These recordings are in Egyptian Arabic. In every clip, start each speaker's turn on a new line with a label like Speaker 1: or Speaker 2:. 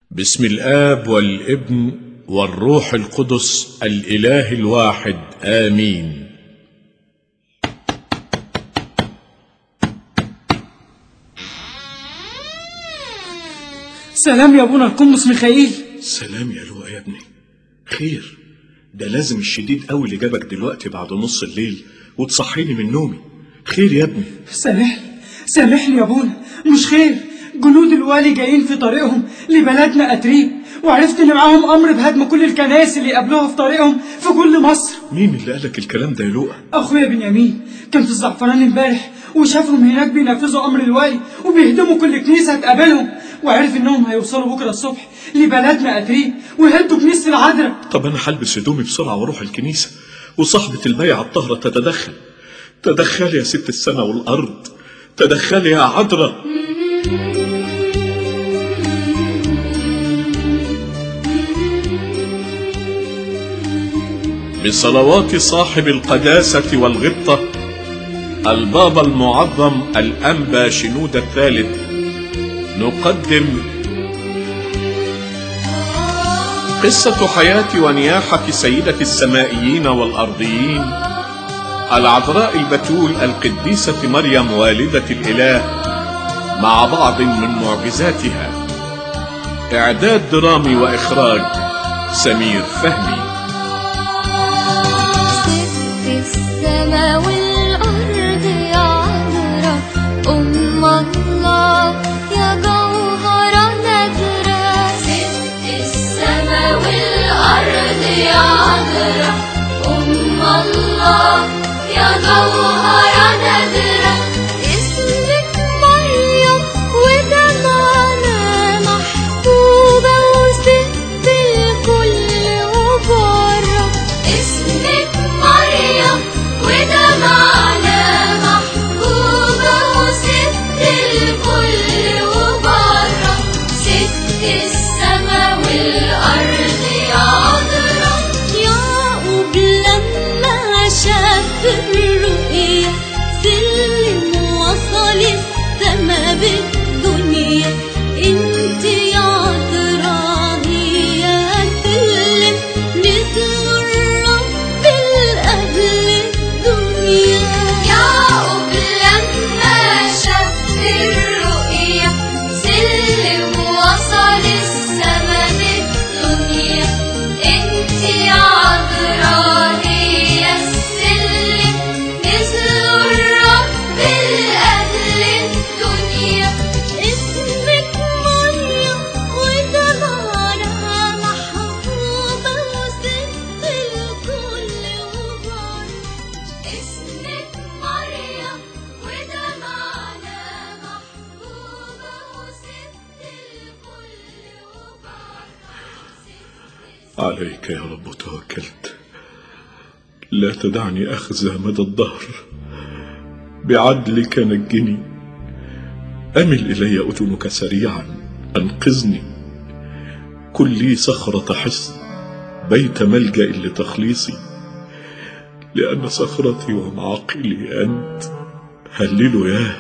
Speaker 1: بسم الآب والابن والروح القدس الإله الواحد آمين
Speaker 2: سلام يا ابونا القمص ميخائيل
Speaker 1: سلام يا لؤى يا ابني خير ده لازم الشديد قوي اللي جابك دلوقتي بعد نص الليل وتصحيني من نومي خير يا ابني
Speaker 2: سامحني سامحني يا ابونا مش خير جنود الوالي جايين في طريقهم لبلدنا أتريب وعرفت ان معاهم امر بهدم كل الكنائس اللي قابلوها في طريقهم في كل مصر
Speaker 1: مين اللي قالك الكلام ده يا لؤى
Speaker 2: اخويا بنيامين كان في الزعفران امبارح وشافهم هناك بينفذوا امر الوالي وبيهدموا كل كنيسه هتقابلهم وعرف انهم هيوصلوا بكره الصبح لبلدنا اتريب ويهدوا كنيسه العذراء
Speaker 1: طب انا هلبس هدومي بسرعه واروح الكنيسه وصاحبه البيعه الطاهره تتدخل تدخلي يا ست السماء والارض تدخلي يا عذراء بصلوات صاحب القداسة والغبطة البابا المعظم الأنبا شنود الثالث نقدم قصة حياة ونياحة سيدة السمائيين والأرضيين العذراء البتول القديسة مريم والدة الإله مع بعض من معجزاتها إعداد درامي وإخراج سمير فهمي
Speaker 3: ست السما والأرض يا عذرا أم الله يا جوهرة نادرة ست السما والأرض يا عذرا أم الله يا جوهرة نادرة اسمك مريم وده معنى محبوبة وست الكل وبره اسمك مريم وده معنى محبوبة وست الكل وبره ست السما والأرض يا عذرا يعقوب لما شاف الرؤيا سلم وصل السما بالدنيا انت يا عذرا هي سلم نزل الرب الأهل الدنيا يعقوب لما شاف الرؤيا سلم وصل السما بالدنيا انت يا عذرا هي السلم نزل الرب الأهل الدنيا اسمك مريم وده معنى محبوبة وست الكل وبر اسمك مريم وده معنى محبوبة وست الكل وبر
Speaker 1: عليك يا رب توكلت لا تدعني أخزى مدى الدهر بعدلك نجني أمل إلي أذنك سريعا أنقذني كن لي صخرة حصن بيت ملجأ لتخليصي لأن صخرتي ومعقلي أنت هللوا ياه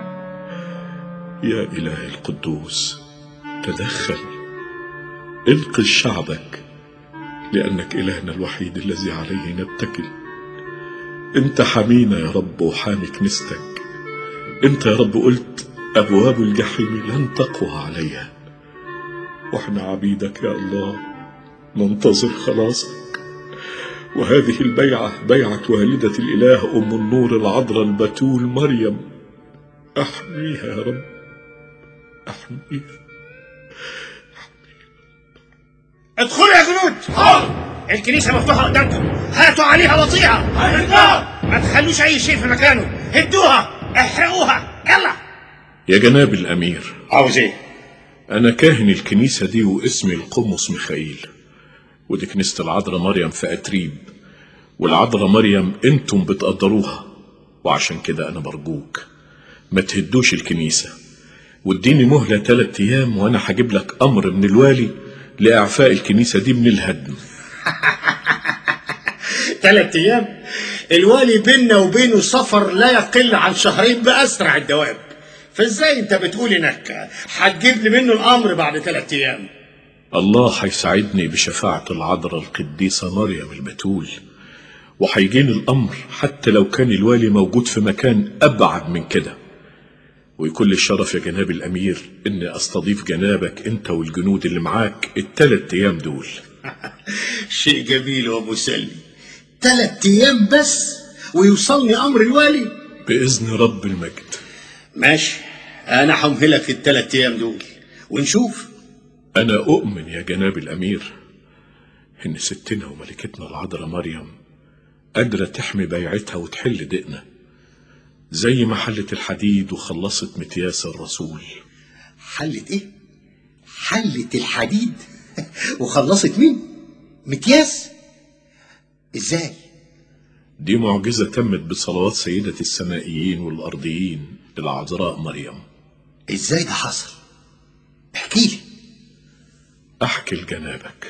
Speaker 1: يا إله القدوس تدخل انقذ شعبك لأنك إلهنا الوحيد الذي عليه نتكل أنت حمينا يا رب وحامي كنيستك أنت يا رب قلت أبواب الجحيم لن تقوى عليها وإحنا عبيدك يا الله ننتظر خلاصك وهذه البيعة بيعة والدة الإله أم النور العذراء البتول مريم أحميها يا رب أحميها
Speaker 4: ادخلوا يا جنود الكنيسة مفتوحة قدامكم هاتوا عليها وطيها ما تخلوش أي شيء في مكانه هدوها احرقوها يلا
Speaker 1: يا جناب الأمير
Speaker 4: عاوز ايه؟
Speaker 1: أنا كاهن الكنيسة دي واسمي القمص ميخائيل ودي كنيسة العذراء مريم في أتريب والعذراء مريم انتم بتقدروها وعشان كده أنا برجوك ما تهدوش الكنيسة واديني مهلة تلات أيام وأنا هجيب لك أمر من الوالي لإعفاء الكنيسة دي من الهدم
Speaker 4: ثلاث أيام الوالي بيننا وبينه سفر لا يقل عن شهرين بأسرع الدواب فازاي انت بتقول انك هتجيب لي منه الامر بعد ثلاث ايام
Speaker 1: الله هيساعدني بشفاعة العذراء القديسة مريم البتول وهيجيني الأمر حتى لو كان الوالي موجود في مكان أبعد من كده ويكون لي الشرف يا جناب الأمير إني أستضيف جنابك أنت والجنود اللي معاك التلات أيام دول
Speaker 4: شيء جميل وابو سلمي ثلاث ايام بس ويوصلني امر الوالي
Speaker 1: بإذن رب المجد
Speaker 4: ماشي انا همهلك في الثلاث ايام دول ونشوف
Speaker 1: أنا أؤمن يا جناب الأمير إن ستنا وملكتنا العذراء مريم قادرة تحمي بيعتها وتحل دقنا زي ما حلت الحديد وخلصت متياس الرسول
Speaker 4: حلت ايه حلت الحديد وخلصت مين متياس ازاي
Speaker 1: دي معجزة تمت بصلوات سيدة السمائيين والأرضيين العذراء مريم
Speaker 4: ازاي ده حصل احكي لي
Speaker 1: أحكي لجنابك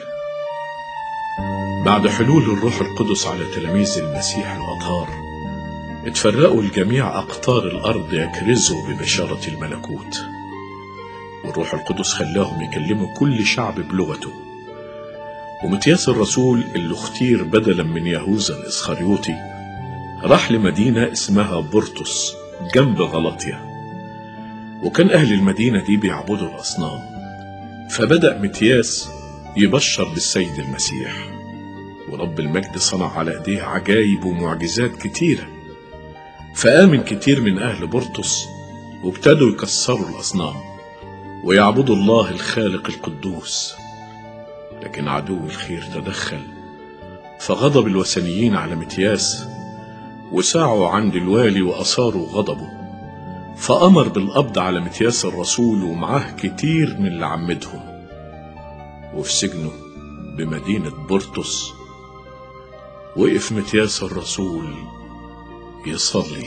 Speaker 1: بعد حلول الروح القدس على تلاميذ المسيح الأطهار اتفرقوا الجميع أقطار الأرض يكرزوا ببشارة الملكوت والروح القدس خلاهم يكلموا كل شعب بلغته ومتياس الرسول اللي اختير بدلا من يهوذا الإسخريوطي راح لمدينة اسمها بورتوس جنب غلطيا وكان أهل المدينة دي بيعبدوا الأصنام فبدأ متياس يبشر بالسيد المسيح ورب المجد صنع على ايديه عجائب ومعجزات كتيرة فآمن كتير من أهل بورتوس وابتدوا يكسروا الأصنام ويعبدوا الله الخالق القدوس لكن عدو الخير تدخل فغضب الوثنيين على متياس وسعوا عند الوالي وأثاروا غضبه فأمر بالقبض على متياس الرسول ومعاه كتير من اللي عمدهم وفي سجنه بمدينة بورتوس وقف متياس الرسول يصلي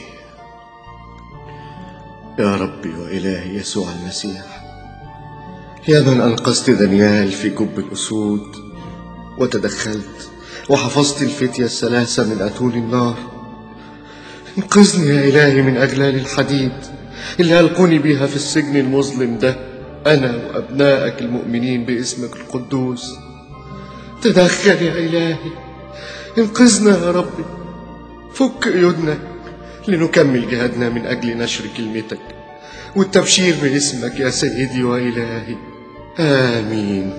Speaker 5: يا ربي وإلهي يسوع المسيح يا من أنقذت دانيال في جب الأسود وتدخلت وحفظت الفتية الثلاثة من أتون النار انقذني يا إلهي من أغلال الحديد اللي ألقوني بيها في السجن المظلم ده أنا وأبنائك المؤمنين باسمك القدوس تدخل يا إلهي انقذنا يا ربي فك قيودنا لنكمل جهادنا من أجل نشر كلمتك والتبشير باسمك يا سيدي وإلهي آمين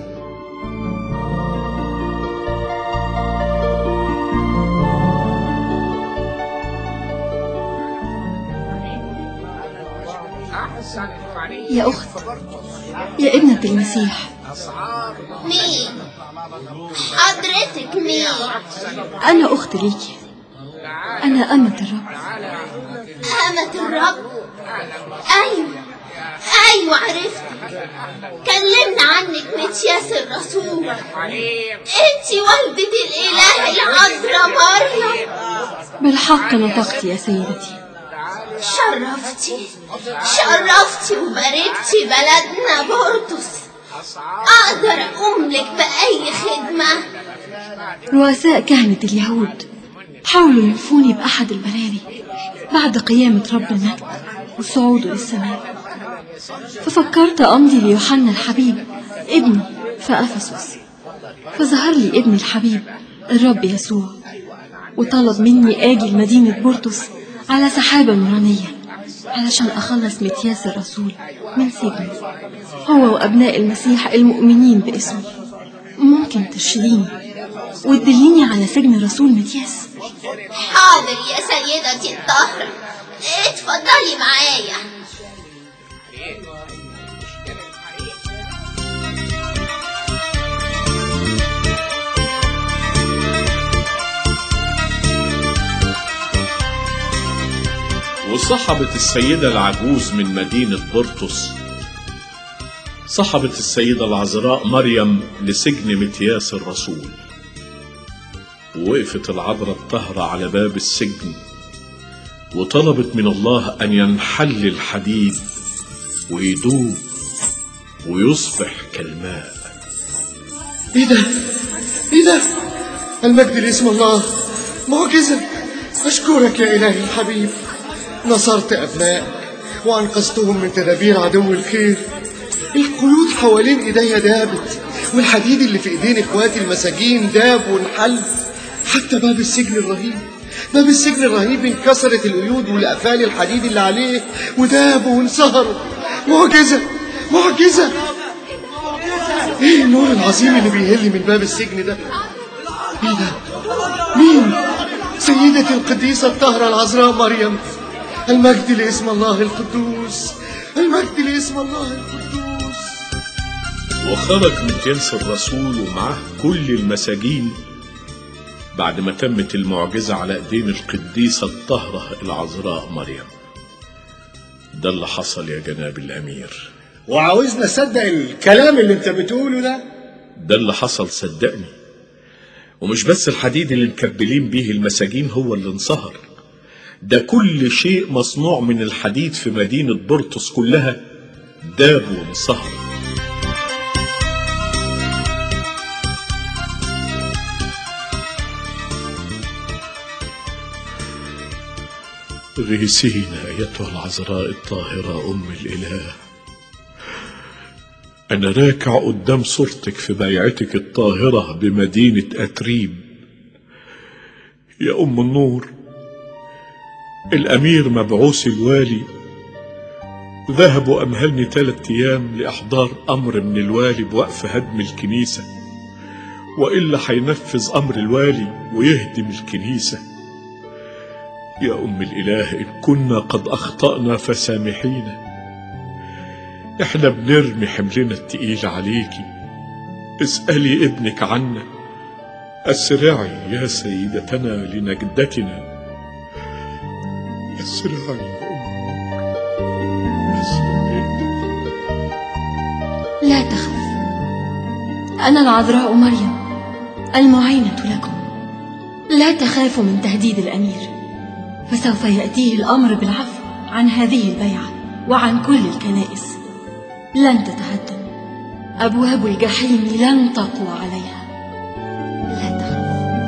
Speaker 6: يا أخت يا ابنة المسيح
Speaker 3: مين حضرتك مين
Speaker 6: أنا أخت ليكي أنا أمة الرب
Speaker 3: أمة الرب أيوة أيوة عرفتك كلمنا عنك متياس الرسول انتي والدة الإله العذراء مريم
Speaker 6: بالحق نطقت يا سيدتي
Speaker 3: شرفتي شرفتي وباركتي بلدنا بورتوس أقدر أقوم لك بأي خدمة
Speaker 6: رؤساء كهنة اليهود حاولوا ينفوني بأحد البراري بعد قيامة رب المجد وصعوده للسماء ففكرت أمضي ليوحنا الحبيب ابني في أفسس فظهر لي ابن الحبيب الرب يسوع وطلب مني آجي لمدينة بورتوس على سحابة نورانية علشان أخلص متياس الرسول من سجنه هو وأبناء المسيح المؤمنين باسمه ممكن ترشديني وتدليني على سجن رسول متياس
Speaker 3: حاضر يا سيدتي الطاهرة اتفضلي معايا
Speaker 1: وصحبت السيدة العجوز من مدينة بورتوس صحبت السيدة العذراء مريم لسجن متياس الرسول ووقفت العذراء الطاهرة على باب السجن وطلبت من الله أن ينحل الحديد ويدوب ويصبح كالماء
Speaker 5: إيه ده؟ إيه ده؟ المجد لاسم الله معجزة أشكرك يا إلهي الحبيب نصرت أبنائك وأنقذتهم من تدابير عدو الخير القيود حوالين إيديا دابت والحديد اللي في ايدين اخواتي المساجين داب وانحل حتى باب السجن الرهيب باب السجن الرهيب انكسرت القيود والقفال الحديد اللي عليه وداب وانصهر معجزة معجزة ايه النور العظيم اللي بيهل من باب السجن ده ايه ده مين سيدتي القديسة الطاهرة العذراء مريم المجد لاسم الله القدوس المجد لاسم الله القدوس
Speaker 1: وخرج متياس الرسول ومعه كل المساجين بعد ما تمت المعجزة على ايدين القديسة الطاهرة العذراء مريم ده اللي حصل يا جناب الأمير
Speaker 4: وعاوزنا نصدق الكلام اللي انت بتقوله ده
Speaker 1: ده اللي حصل صدقني ومش بس الحديد اللي مكبلين بيه المساجين هو اللي انصهر ده كل شيء مصنوع من الحديد في مدينة بورتوس كلها داب وانصهر غيثينا أيتها العذراء الطاهرة أم الإله أنا راكع قدام صورتك في بيعتك الطاهرة بمدينة أتريب يا أم النور الأمير مبعوث الوالي ذهب وأمهلني ثلاثة أيام لإحضار أمر من الوالي بوقف هدم الكنيسة وإلا هينفذ أمر الوالي ويهدم الكنيسة يا أم الإله إن كنا قد أخطأنا فسامحينا إحنا بنرمي حملنا التقيل عليكي اسألي ابنك عنا أسرعي يا سيدتنا لنجدتنا أسرعي يا أم أسرعي
Speaker 6: لا تخف أنا العذراء مريم المعينة لكم لا تخافوا من تهديد الأمير فسوف يأتيه الأمر بالعفو عن هذه البيعة وعن كل الكنائس لن تتهدم أبواب الجحيم لن تقوى عليها لا تخف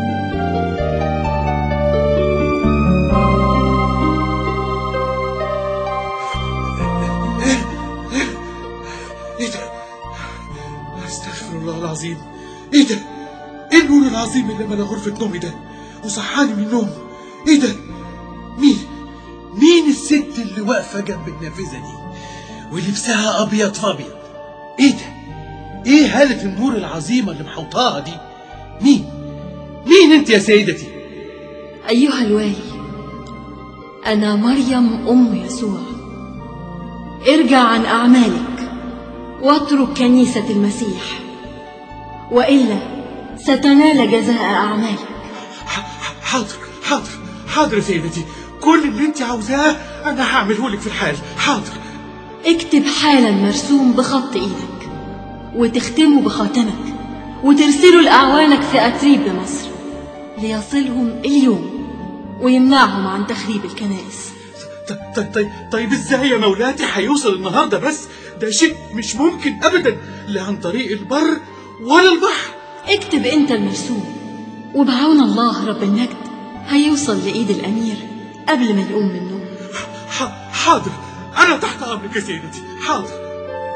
Speaker 7: ايه ده استغفر الله العظيم ايه ده ايه النور العظيم اللي ملا غرفة نومي ده وصحاني من النوم ايه ده مين مين الست اللي واقفة جنب النافذة دي ولبسها ابيض في ابيض ايه ده ايه هالة النور العظيمة اللي محوطاها دي مين مين انت يا سيدتي
Speaker 6: أيها الوالي أنا مريم أم يسوع ارجع عن أعمالك واترك كنيسة المسيح وإلا ستنال جزاء أعمالك
Speaker 7: ح- ح- حاضر حاضر حاضر يا سيدتي كل اللي انت عاوزاه انا هعمله لك في الحال حاضر
Speaker 6: اكتب حالا مرسوم بخط ايدك وتختمه بخاتمك وترسله لأعوانك في أتريب بمصر ليصلهم اليوم ويمنعهم عن تخريب الكنائس
Speaker 7: ط- طيب طيب طيب ازاي يا مولاتي هيوصل النهارده بس ده شيء مش ممكن ابدا لا عن طريق البر ولا البحر
Speaker 6: اكتب انت المرسوم وبعون الله رب المجد هيوصل لإيد الأمير قبل ما يقوم من النوم
Speaker 7: ح- حاضر انا تحت امرك يا سيدتي حاضر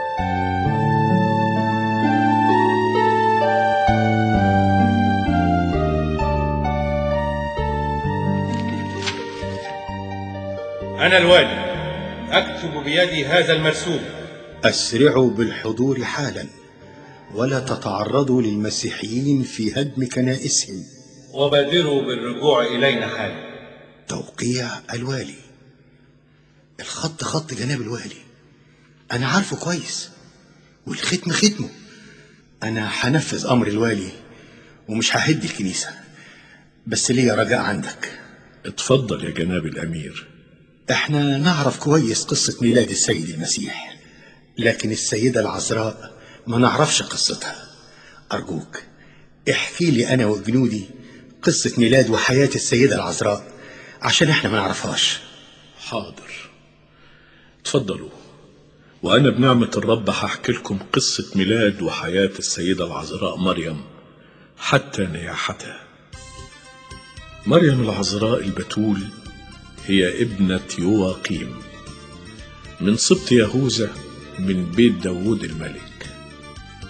Speaker 8: أنا الوالي أكتب بيدي هذا المرسوم
Speaker 9: أسرعوا بالحضور حالا ولا تتعرضوا للمسيحيين في هدم كنائسهم
Speaker 8: وبادروا بالرجوع إلينا حالا
Speaker 9: توقيع الوالي الخط خط جناب الوالي أنا عارفه كويس والختم ختمه أنا هنفذ أمر الوالي ومش ههد الكنيسة بس ليا رجاء عندك
Speaker 1: اتفضل يا جناب الأمير
Speaker 9: احنا نعرف كويس قصة ميلاد السيد المسيح لكن السيدة العذراء ما نعرفش قصتها أرجوك احكي لي أنا وجنودي قصة ميلاد وحياة السيدة العذراء عشان احنا ما نعرفهاش
Speaker 1: حاضر اتفضلوا وأنا بنعمة الرب هحكي لكم قصة ميلاد وحياة السيدة العذراء مريم حتى نياحتها مريم العذراء البتول هي ابنة يواقيم من سبط يهوذا من بيت داوود الملك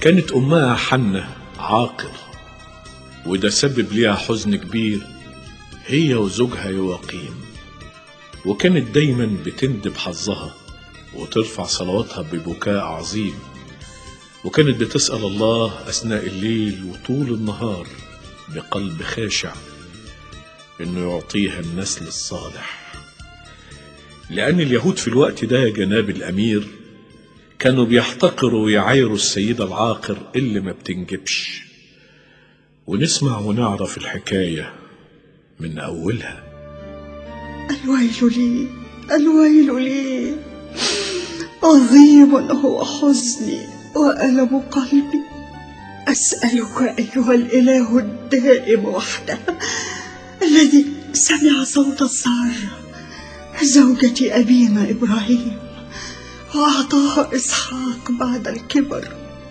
Speaker 1: كانت أمها حنة عاقر وده سبب ليها حزن كبير هي وزوجها يواقيم وكانت دايما بتندب حظها وترفع صلواتها ببكاء عظيم وكانت بتسأل الله أثناء الليل وطول النهار بقلب خاشع إنه يعطيها النسل الصالح لأن اليهود في الوقت ده يا جناب الأمير كانوا بيحتقروا ويعايروا السيدة العاقر اللي ما بتنجبش ونسمع ونعرف الحكاية من أولها
Speaker 10: الويل لي الويل لي عظيم هو حزني وألم قلبي أسألك أيها الإله الدائم وحده الذي سمع صوت سارة زوجة أبينا إبراهيم وأعطاها إسحاق بعد الكبر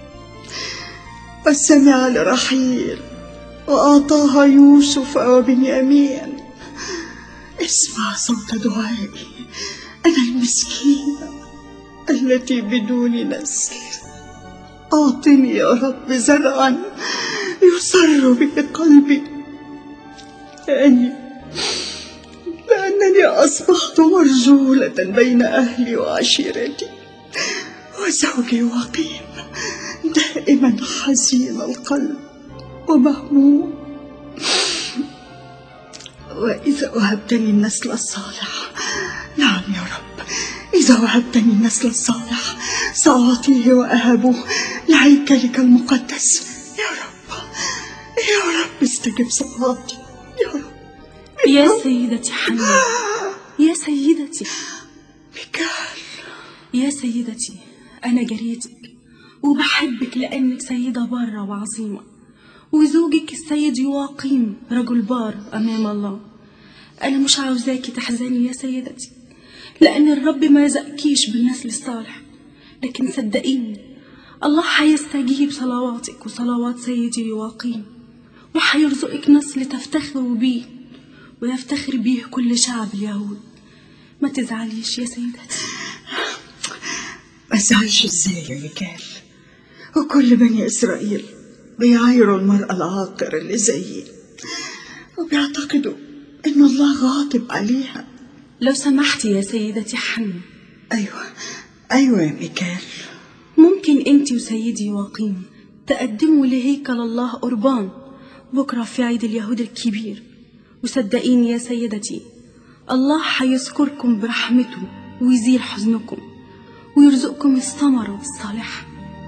Speaker 10: وسمع لرحيل وأعطاها يوسف وبنيامين اسمع صوت دعائي أنا المسكينة التي بدون نسل أعطني يا رب زرعا يسر به قلبي لأني لأنني أصبحت مرجولة بين أهلي وعشيرتي وزوجي وقيم دائما حزين القلب ومهموم وإذا وهبتني النسل الصالح نعم يا رب إذا وهبتني النسل الصالح سأعطيه وأهبه لهيكلك المقدس يا رب يا رب استجب صلاتي يا رب
Speaker 6: يا سيدتي حنة يا سيدتي
Speaker 10: ميكال
Speaker 6: يا سيدتي أنا جريتك وبحبك لأنك سيدة بارة وعظيمة وزوجك السيد يواقيم رجل بار أمام الله أنا مش عاوزاكي تحزني يا سيدتي لأن الرب ما يزكيش بالنسل الصالح لكن صدقيني الله هيستجيب صلواتك وصلوات سيدي يواقيم وهيرزقك نسل تفتخروا بيه ويفتخر بيه كل شعب اليهود ما تزعليش يا سيدتي
Speaker 10: ما ازعلش ازاي يا ميكال وكل بني إسرائيل بيعايروا المرأة العاقرة اللي زيي وبيعتقدوا إن الله غاضب عليها
Speaker 6: لو سمحتي يا سيدتي حنة
Speaker 10: أيوة أيوة يا ميكال
Speaker 6: ممكن انت وسيدي يواقيم تقدموا لهيكل الله قربان بكرة في عيد اليهود الكبير وصدقيني يا سيدتي الله هيذكركم برحمته ويزيل حزنكم ويرزقكم الثمرة الصالحة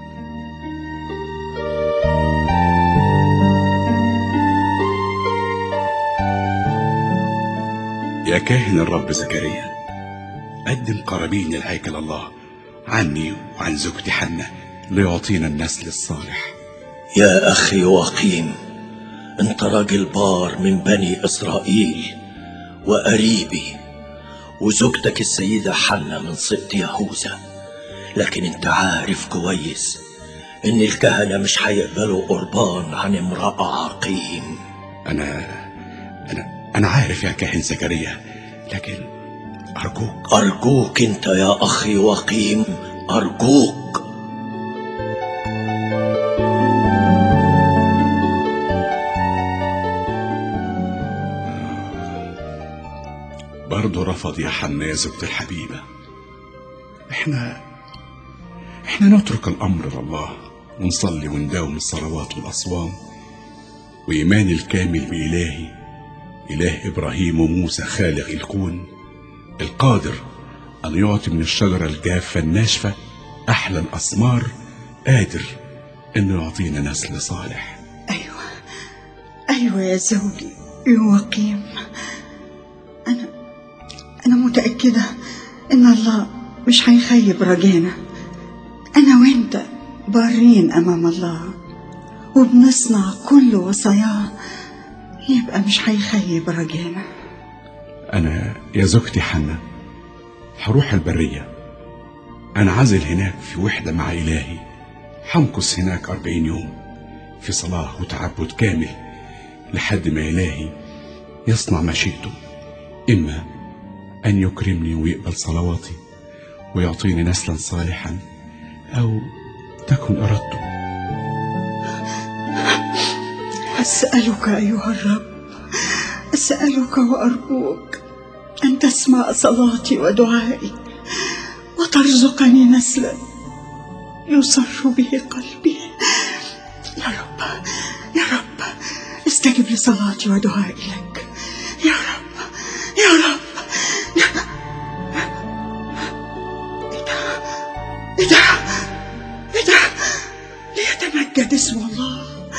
Speaker 11: يا كاهن الرب زكريا قدم قرابين الهيكل الله عني وعن زوجتي حنة ليعطينا النسل الصالح
Speaker 12: يا أخي وقيم أنت راجل بار من بني إسرائيل وقريبي وزوجتك السيدة حنة من سبط يهوذا لكن أنت عارف كويس إن الكهنة مش هيقبلوا قربان عن امرأة عقيم
Speaker 11: أنا أنا أنا عارف يا كاهن زكريا لكن أرجوك
Speaker 12: أرجوك أنت يا أخي وقيم أرجوك
Speaker 11: برضه رفض يا حنا يا زوجتي الحبيبة احنا احنا نترك الأمر لله ونصلي ونداوم الصلوات والأصوام وإيماني الكامل بإلهي إله إبراهيم وموسى خالق الكون القادر أن يعطي من الشجرة الجافة الناشفة أحلى الأثمار قادر إنه يعطينا نسل صالح
Speaker 10: أيوة أيوة يا زوجي يواقيم أنا أنا متأكدة إن الله مش هيخيب رجانا أنا وأنت بارين أمام الله وبنصنع كل وصاياه يبقى مش هيخيب رجانا
Speaker 11: أنا يا زوجتي حنا هروح البرية أنعزل هناك في وحدة مع إلهي حمكث هناك أربعين يوم في صلاة وتعبد كامل لحد ما إلهي يصنع مشيئته إما أن يكرمني ويقبل صلواتي ويعطيني نسلا صالحا أو تكن إرادته
Speaker 10: أسألك أيها الرب أسألك وأرجوك أن تسمع صلاتي ودعائي وترزقني نسلا يصر به قلبي يا رب يا رب استجب لصلاتي ودعائي لك يا رب يا رب يا ايه ده ايه ده ليتمجد اسم الله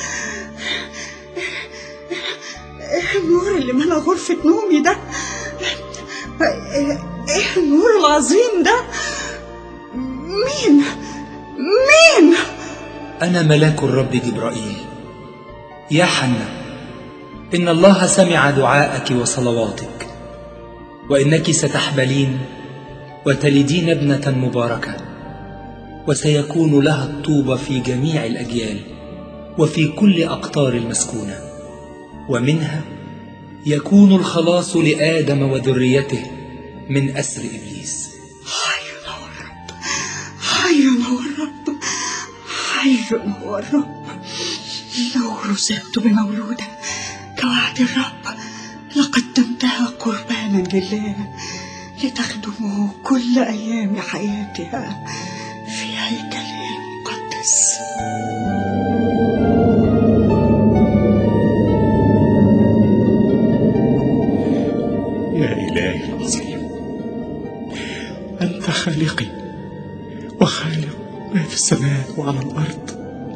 Speaker 10: ايه النور اللي ملا غرفة نومي ده ايه إيه النور العظيم ده مين مين
Speaker 13: أنا ملاك الرب جبرائيل يا حنا إن الله سمع دعاءك وصلواتك وإنك ستحبلين وتلدين ابنة مباركة وسيكون لها الطوبى في جميع الأجيال وفي كل أقطار المسكونة ومنها يكون الخلاص لآدم وذريته من أسر إبليس
Speaker 10: حي هو الرب حي هو الرب حي هو الرب لو رزقت بمولودا كوعد الرب لقدمتها قربانا لله لتخدمه كل أيام حياتها في هيكله المقدس
Speaker 11: يا إلهي العظيم أنت خالقي وخالق ما في السماء وعلى الأرض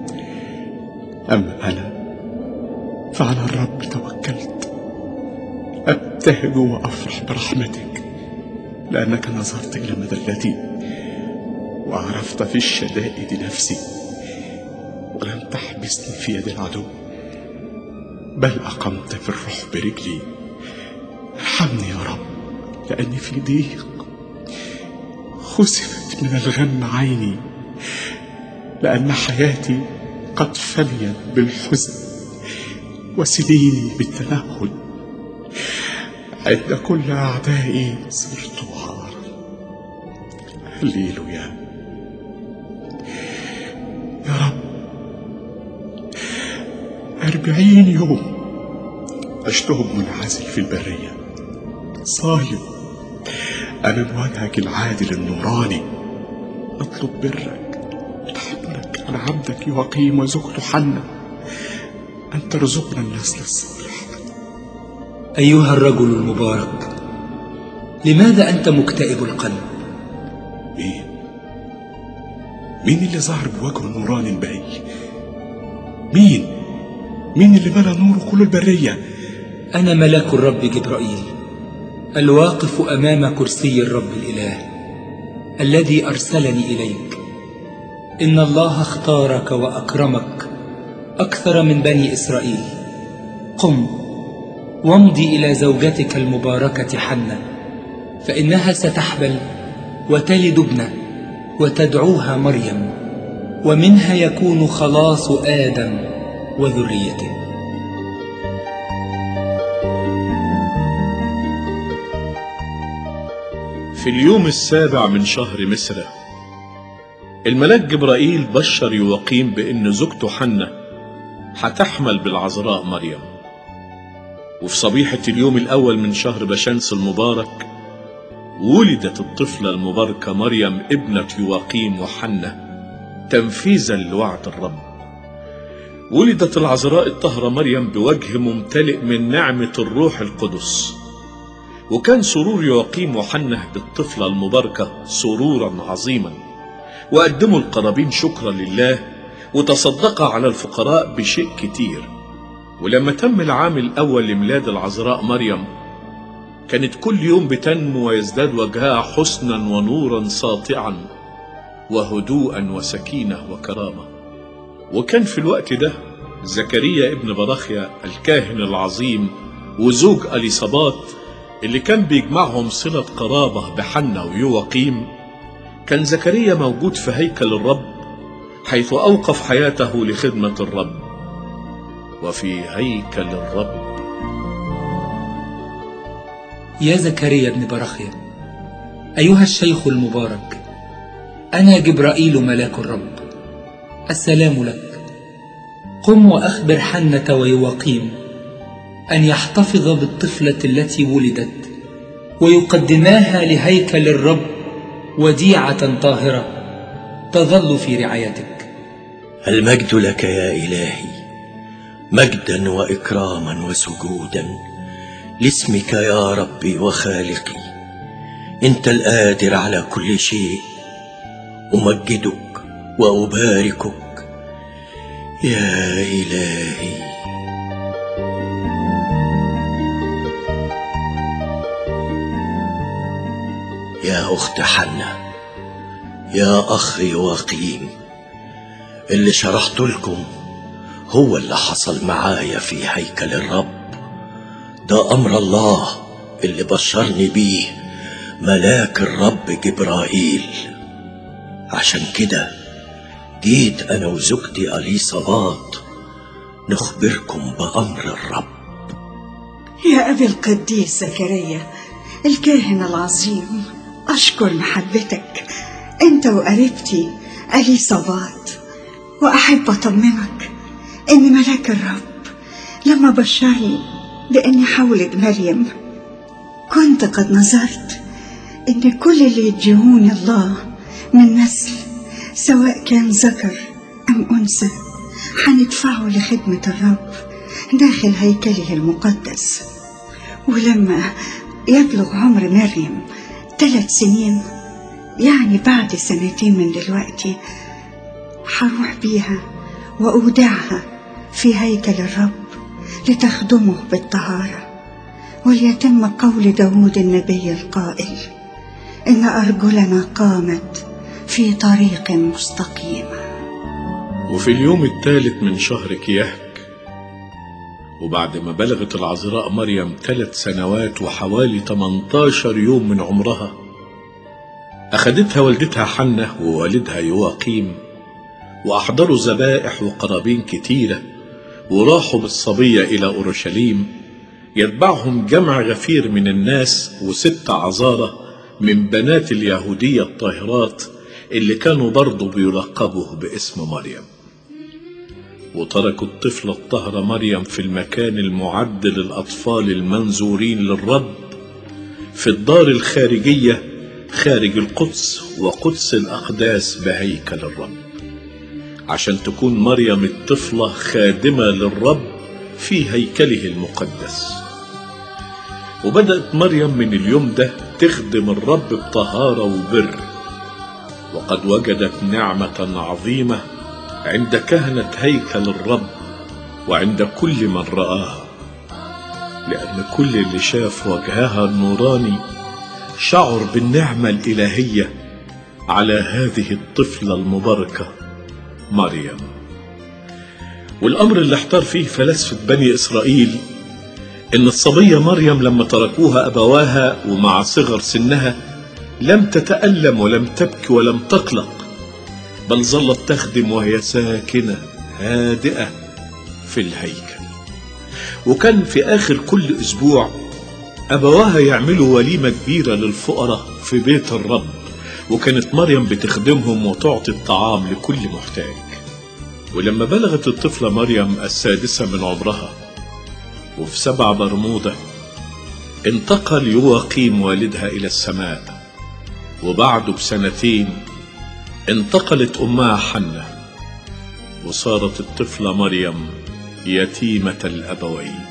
Speaker 11: أما أنا فعلى الرب توكلت أبتهج وأفرح برحمتك لأنك نظرت إلى مذلتي وعرفت في الشدائد نفسي ولم تحبسني في يد العدو بل أقمت في الروح برجلي ارحمني يا رب لأني في ضيق خسفت من الغم عيني لأن حياتي قد فنيت بالحزن وسنيني بالتنهد عند كل أعدائي صرت عارا هللويا يا رب أربعين يوم عشتهم منعزل في البرية صايم أمام وجهك العادل النوراني أطلب برك وتحملك على عبدك يقيم وزوجته حنة أن ترزقنا النسل الصالح
Speaker 13: أيها الرجل المبارك لماذا أنت مكتئب القلب
Speaker 11: مين؟ مين اللي ظهر بوجهه النوراني البهي؟ مين؟ مين اللي ملا نوره كل البرية؟
Speaker 13: أنا ملاك الرب جبرائيل الواقف أمام كرسي الرب الإله الذي أرسلني إليك إن الله اختارك وأكرمك أكثر من بني إسرائيل قم وامضي إلى زوجتك المباركة حنة فإنها ستحبل وتلد ابنة وتدعوها مريم ومنها يكون خلاص آدم وذريته
Speaker 1: في اليوم السابع من شهر مصر الملاك جبرائيل بشر يواقيم بأن زوجته حنة هتحمل بالعذراء مريم وفي صبيحة اليوم الأول من شهر بشمس المبارك ولدت الطفلة المباركة مريم ابنة يواقيم وحنة تنفيذا لوعد الرب ولدت العذراء الطاهرة مريم بوجه ممتلئ من نعمة الروح القدس وكان سرور يواقيم وحنة بالطفلة المباركة سرورا عظيما وقدموا القرابين شكرا لله وتصدق على الفقراء بشيء كتير ولما تم العام الأول لميلاد العذراء مريم كانت كل يوم بتنمو ويزداد وجهها حسنا ونورا ساطعا وهدوءا وسكينة وكرامة وكان في الوقت ده زكريا ابن براخيا الكاهن العظيم وزوج أليصابات اللي كان بيجمعهم صلة قرابة بحنة ويواقيم كان زكريا موجود في هيكل الرب حيث أوقف حياته لخدمة الرب وفي هيكل الرب
Speaker 13: يا زكريا بن برخيا أيها الشيخ المبارك أنا جبرائيل ملاك الرب السلام لك قم وأخبر حنة ويواقيم أن يحتفظ بالطفلة التي ولدت ويقدماها لهيكل الرب وديعة طاهرة تظل في رعايتك
Speaker 12: المجد لك يا إلهي مجدا وإكراما وسجودا لاسمك يا ربي وخالقي أنت القادر على كل شيء أمجدك وأباركك يا إلهي يا أخت حنة يا أخ يواقيم اللي شرحت لكم هو اللي حصل معايا في هيكل الرب ده أمر الله اللي بشرني بيه ملاك الرب جبرائيل عشان كده جيت أنا وزوجتي أليصابات نخبركم بأمر الرب
Speaker 10: يا أبي القديس زكريا الكاهن العظيم أشكر محبتك أنت وقريبتي أليصابات وأحب أطمنك إن ملاك الرب لما بشرني بإني حولد مريم كنت قد نظرت إن كل اللي يديهون الله من نسل سواء كان ذكر أم أنثى هندفعه لخدمة الرب داخل هيكله المقدس ولما يبلغ عمر مريم ثلاث سنين يعني بعد سنتين من دلوقتي هروح بيها وأودعها في هيكل الرب لتخدمه بالطهارة وليتم قول داود النبي القائل إن أرجلنا قامت في طريق مستقيم
Speaker 1: وفي اليوم الثالث من شهر كيهك وبعد ما بلغت العذراء مريم ثلاث سنوات وحوالي 18 يوم من عمرها أخدتها والدتها حنة ووالدها يواقيم وأحضروا ذبائح وقرابين كتيرة وراحوا بالصبية إلى أورشليم يتبعهم جمع غفير من الناس وست عذارة من بنات اليهودية الطاهرات اللي كانوا برضه بيلقبوا باسم مريم وتركوا الطفلة الطاهرة مريم في المكان المعد للأطفال المنزورين للرب في الدار الخارجية خارج القدس وقدس الأقداس بهيكل الرب عشان تكون مريم الطفلة خادمة للرب في هيكله المقدس وبدأت مريم من اليوم ده تخدم الرب بطهارة وبر وقد وجدت نعمة عظيمة عند كهنة هيكل الرب وعند كل من رآها لأن كل اللي شاف وجهها النوراني شعر بالنعمة الإلهية على هذه الطفلة المباركة مريم والأمر اللي احتار فيه فلاسفة بني إسرائيل إن الصبية مريم لما تركوها أبواها ومع صغر سنها لم تتألم ولم تبكي ولم تقلق بل ظلت تخدم وهي ساكنة هادئة في الهيكل وكان في آخر كل أسبوع أبواها يعملوا وليمة كبيرة للفقراء في بيت الرب وكانت مريم بتخدمهم وتعطي الطعام لكل محتاج ولما بلغت الطفلة مريم السادسة من عمرها وفي سبع برمودة انتقل يواقيم والدها إلى السماء وبعده بسنتين انتقلت أمها حنة وصارت الطفلة مريم يتيمة الأبوين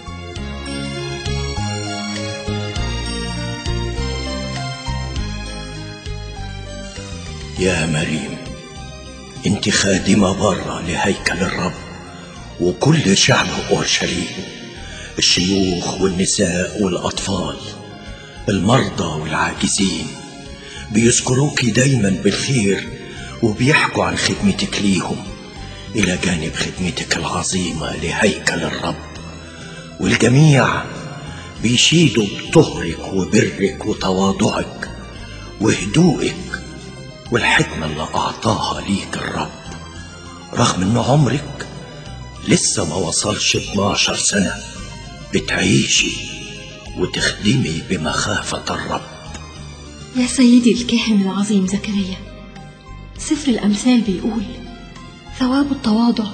Speaker 12: يا مريم انت خادمة برة لهيكل الرب وكل شعب أورشليم الشيوخ والنساء والأطفال المرضى والعاجزين بيذكروك دايما بالخير وبيحكوا عن خدمتك ليهم إلى جانب خدمتك العظيمة لهيكل الرب والجميع بيشيدوا بطهرك وبرك وتواضعك وهدوءك والحكمة اللي أعطاها ليك الرب رغم إن عمرك لسه ما وصلش 12 سنة بتعيشي وتخدمي بمخافة الرب
Speaker 6: يا سيدي الكاهن العظيم زكريا سفر الأمثال بيقول ثواب التواضع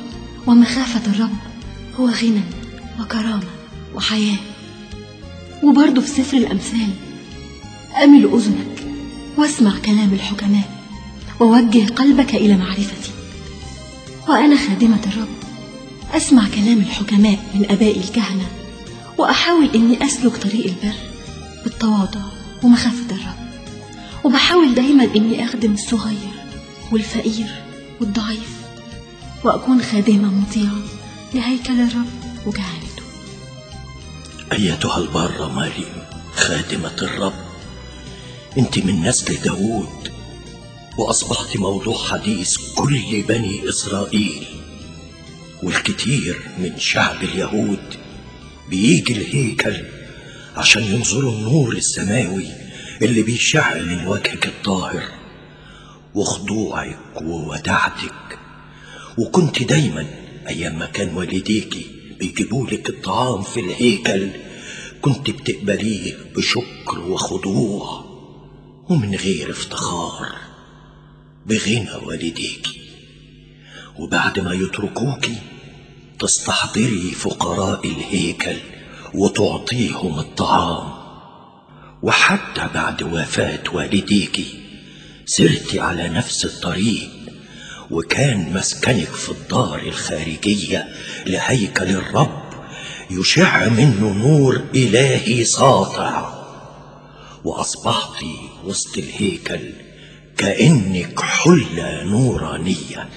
Speaker 6: ومخافة الرب هو غنى وكرامة وحياة وبرضه في سفر الأمثال أمل أذنك واسمع كلام الحكماء ووجه قلبك إلى معرفتي وأنا خادمة الرب أسمع كلام الحكماء من أبائي الكهنة وأحاول إني أسلك طريق البر بالتواضع ومخافة الرب وبحاول دايما إني أخدم الصغير والفقير والضعيف وأكون خادمة مطيعة لهيكل الرب وكهنته
Speaker 12: أيتها البارة مريم خادمة الرب أنت من نسل داوود وأصبحت موضوع حديث كل بني إسرائيل والكثير من شعب اليهود بيجي الهيكل عشان ينظروا النور السماوي اللي بيشع من وجهك الطاهر وخضوعك ووداعتك وكنت دايما أيام ما كان والديكي بيجيبولك الطعام في الهيكل كنت بتقبليه بشكر وخضوع ومن غير افتخار بغنى والديكي وبعد ما يتركوكي تستحضري فقراء الهيكل وتعطيهم الطعام وحتى بعد وفاة والديكي سرت على نفس الطريق وكان مسكنك في الدار الخارجية لهيكل الرب يشع منه نور إلهي ساطع وأصبحت وسط الهيكل كأنك حلة نورانية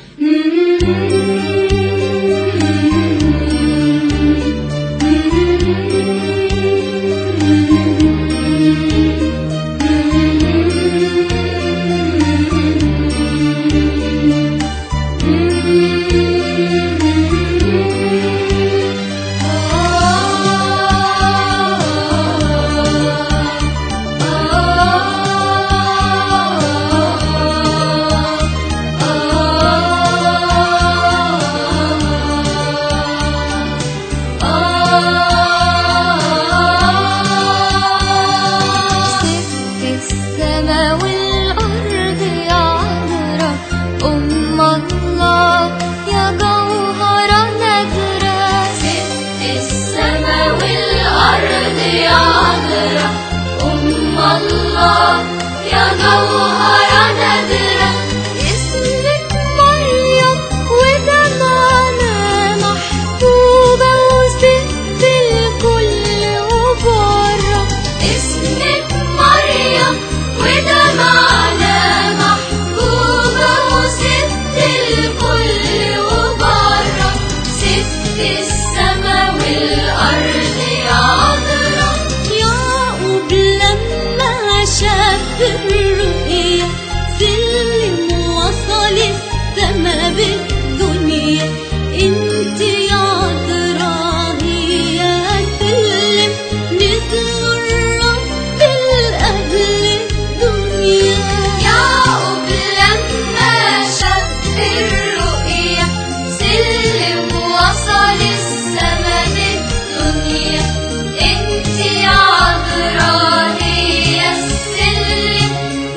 Speaker 14: ست السما والأرض يا عذرا أم الله يا جوهرة نادرة ست السما والأرض يا عذرا أم الله يا جوهرة نادرة اسمك مريم وده معنى محبوبة وست الكل وبره اسمك مريم وده معنى محبوبة وست الكل وبره ست السما والأرض يا عذرا يعقوب لما شاف الرؤيا سلم وصل السما بالدنيا انت يا عذرا هي سلم نزل الرب الأهل الدنيا يعقوب لما شاف الرؤيا سلم وصل السما بالدنيا انت يا عذرا هي السلم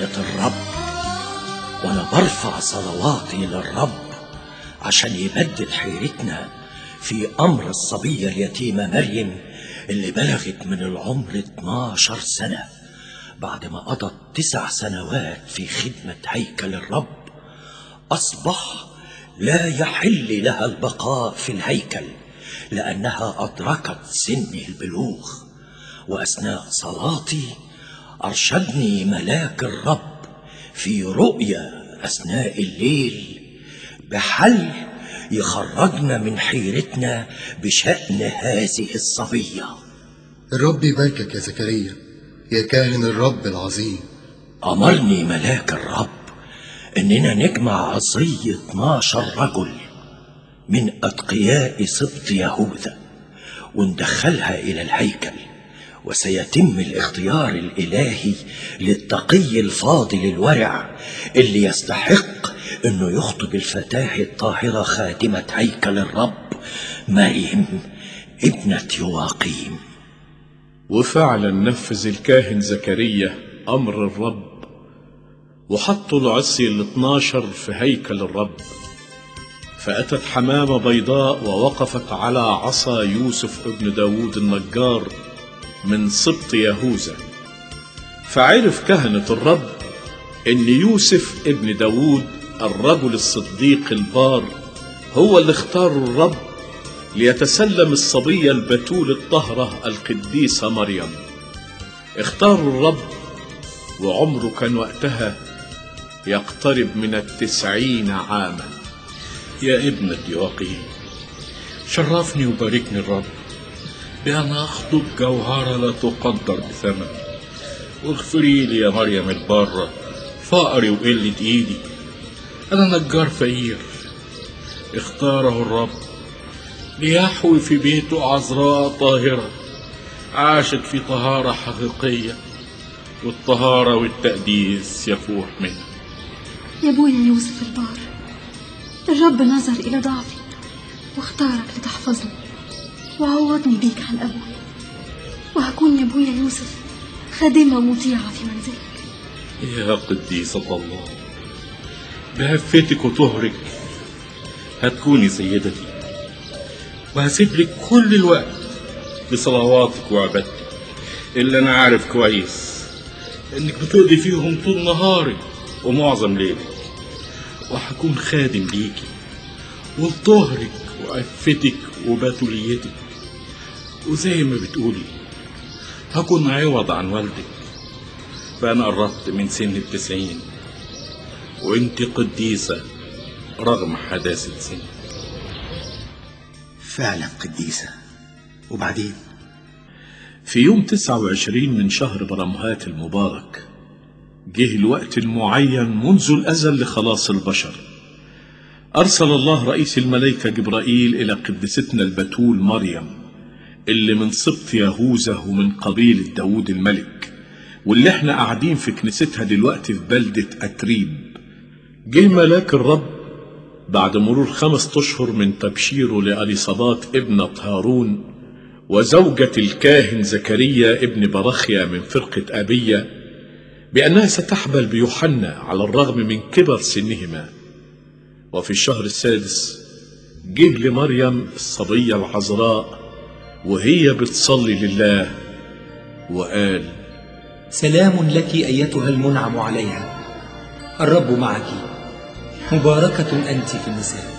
Speaker 12: كهنة الرب وأنا برفع صلواتي للرب عشان يبدل حيرتنا في أمر الصبية اليتيمة مريم اللي بلغت من العمر 12 سنة بعد ما قضت تسع سنوات في خدمة هيكل الرب أصبح لا يحل لها البقاء في الهيكل لأنها أدركت سن البلوغ وأثناء صلاتي أرشدني ملاك الرب في رؤيا أثناء الليل بحل يخرجنا من حيرتنا بشأن هذه الصبية
Speaker 5: الرب يباركك يا زكريا يا كاهن الرب العظيم
Speaker 12: أمرني ملاك الرب إننا نجمع عصي 12 رجل من أتقياء سبط يهوذا وندخلها إلى الهيكل وسيتم الاختيار الإلهي للتقي الفاضل الورع اللي يستحق انه يخطب الفتاة الطاهرة خادمة هيكل الرب مريم ابنة يواقيم
Speaker 1: وفعلا نفذ الكاهن زكريا أمر الرب وحطوا العصي الاثناشر في هيكل الرب فأتت حمامة بيضاء ووقفت على عصا يوسف ابن داود النجار من سبط يهوذا فعرف كهنة الرب ان يوسف ابن داود الرجل الصديق البار هو اللي اختار الرب ليتسلم الصبية البتول الطهرة القديسة مريم اختاروا الرب وعمره كان وقتها يقترب من التسعين عاما
Speaker 15: يا ابنة يواقيم شرفني وباركني الرب بأن أخطب جوهرة لا تقدر بثمن واغفري لي يا مريم البارة فقري وقلة إيدي أنا نجار فقير اختاره الرب ليحوي في بيته عذراء طاهرة عاشت في طهارة حقيقية والطهارة والتقديس يفوح منها
Speaker 6: يا ابويا يوسف البار الرب نظر إلى ضعفي واختارك لتحفظني وعوضني بيك عن أبويا وهكون يا ابويا يوسف خادمة مطيعة في منزلك
Speaker 15: يا قديسة الله بهفتك وطهرك هتكوني سيدتي وهسيب لك كل الوقت بصلواتك وعبادتك اللي انا عارف كويس انك بتقضي فيهم طول نهارك ومعظم ليلك وهكون خادم ليكي ولطهرك وعفتك وبتوليتك وزي ما بتقولي هكون عوض عن والدك فأنا قربت من سن التسعين وانت قديسة رغم حداثة سنك
Speaker 9: فعلا قديسة وبعدين
Speaker 1: في يوم 29 من شهر برمهات المبارك جه الوقت المعين منذ الأزل لخلاص البشر أرسل الله رئيس الملائكة جبرائيل إلى قدستنا البتول مريم اللي من سبط يهوذا ومن قبيلة داود الملك واللي احنا قاعدين في كنيستها دلوقتي في بلدة أتريب جه ملاك الرب بعد مرور خمسة أشهر من تبشيره لأليصابات ابنة هارون وزوجة الكاهن زكريا ابن برخيا من فرقة أبية بأنها ستحبل بيوحنا على الرغم من كبر سنهما وفي الشهر السادس جه لمريم الصبية العذراء وهي بتصلي لله وقال
Speaker 13: سلام لك أيتها المنعم عليها الرب معك مباركة أنت في النساء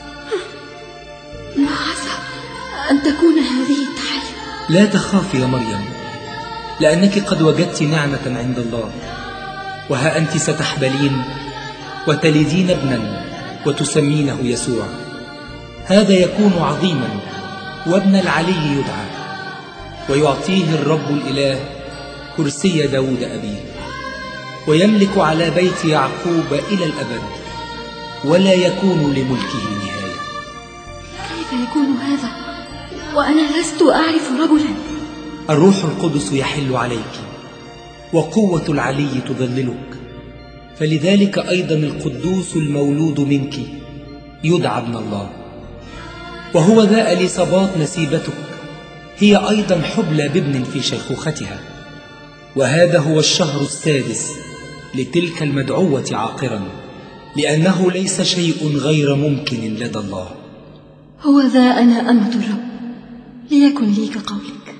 Speaker 6: ما عسى أن تكون هذه التحية
Speaker 13: لا تخافي يا مريم لأنك قد وجدت نعمة عند الله وها أنت ستحبلين وتلدين ابنا وتسمينه يسوع هذا يكون عظيما وابن العلي يدعى ويعطيه الرب الإله كرسي داود أبيه ويملك على بيت يعقوب إلى الأبد ولا يكون لملكه نهاية
Speaker 6: كيف يكون هذا وأنا لست أعرف رجلا
Speaker 13: الروح القدس يحل عليك وقوة العلي تظللك فلذلك أيضا القدوس المولود منك يدعى ابن الله وهو ذا أليصابات نسيبتك هي أيضا حبلى بابن في شيخوختها وهذا هو الشهر السادس لتلك المدعوة عاقرا لأنه ليس شيء غير ممكن لدى الله
Speaker 6: هو ذا أنا أمة الرب ليكن لي كقولك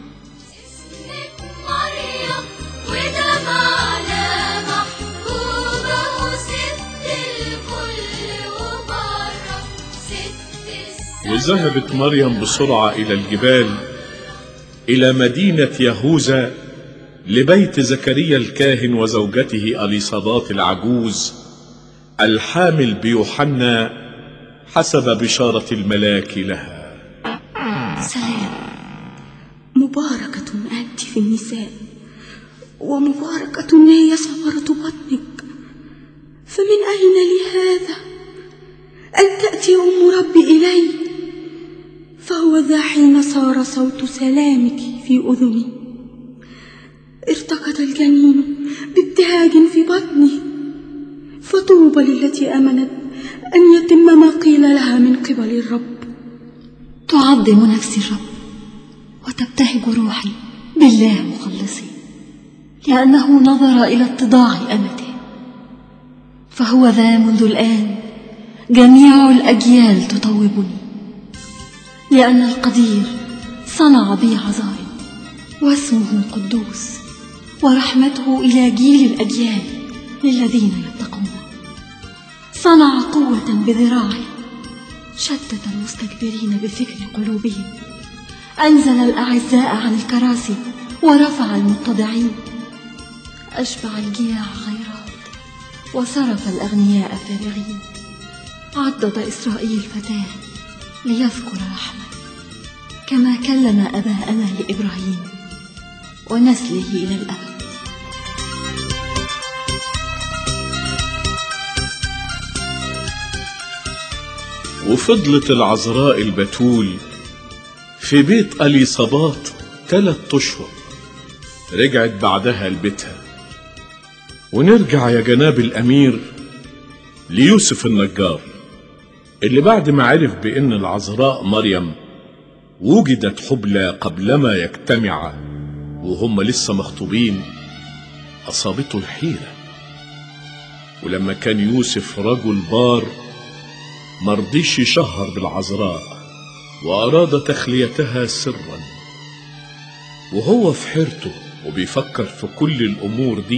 Speaker 14: مريم وده معنى محبوبة ست الكل وبره ست
Speaker 1: وذهبت مريم بسرعة إلى الجبال إلى مدينة يهوذا لبيت زكريا الكاهن وزوجته أليصابات العجوز الحامل بيوحنا حسب بشارة الملاك لها
Speaker 10: سلام مباركة أنت في النساء ومباركة هي ثمرة بطنك فمن أين لي هذا أن تأتي أم ربي إلي فهو ذا حين صار صوت سلامك في أذني ارتقد الجنين بابتهاج في بطني فطوبى للتي أمنت أن يتم ما قيل لها من قبل الرب
Speaker 6: تعظم نفسي الرب وتبتهج روحي بالله مخلصي لأنه نظر إلى اتضاع أمته فهو ذا منذ الآن جميع الأجيال تطوبني لأن القدير صنع بي عظائم واسمه قدوس ورحمته إلى جيل الأجيال للذين يتقون صنع قوة بذراعه شتت المستكبرين بفكر قلوبهم أنزل الأعزاء عن الكراسي ورفع المتضعين أشبع الجياع خيرات وصرف الأغنياء فارغين عضد إسرائيل فتاه ليذكر رحمة كما كلم أباءنا لإبراهيم ونسله إلى الأبد
Speaker 1: وفضلت العذراء البتول في بيت أليصابات تلات أشهر رجعت بعدها لبيتها ونرجع يا جناب الأمير ليوسف النجار اللي بعد ما عرف بأن العذراء مريم وجدت حبلى قبلما يجتمعا وهم لسه مخطوبين أصابته الحيرة ولما كان يوسف رجل بار مرضيش يشهر بالعذراء وأراد تخليتها سرا وهو في حيرته وبيفكر في كل الأمور دي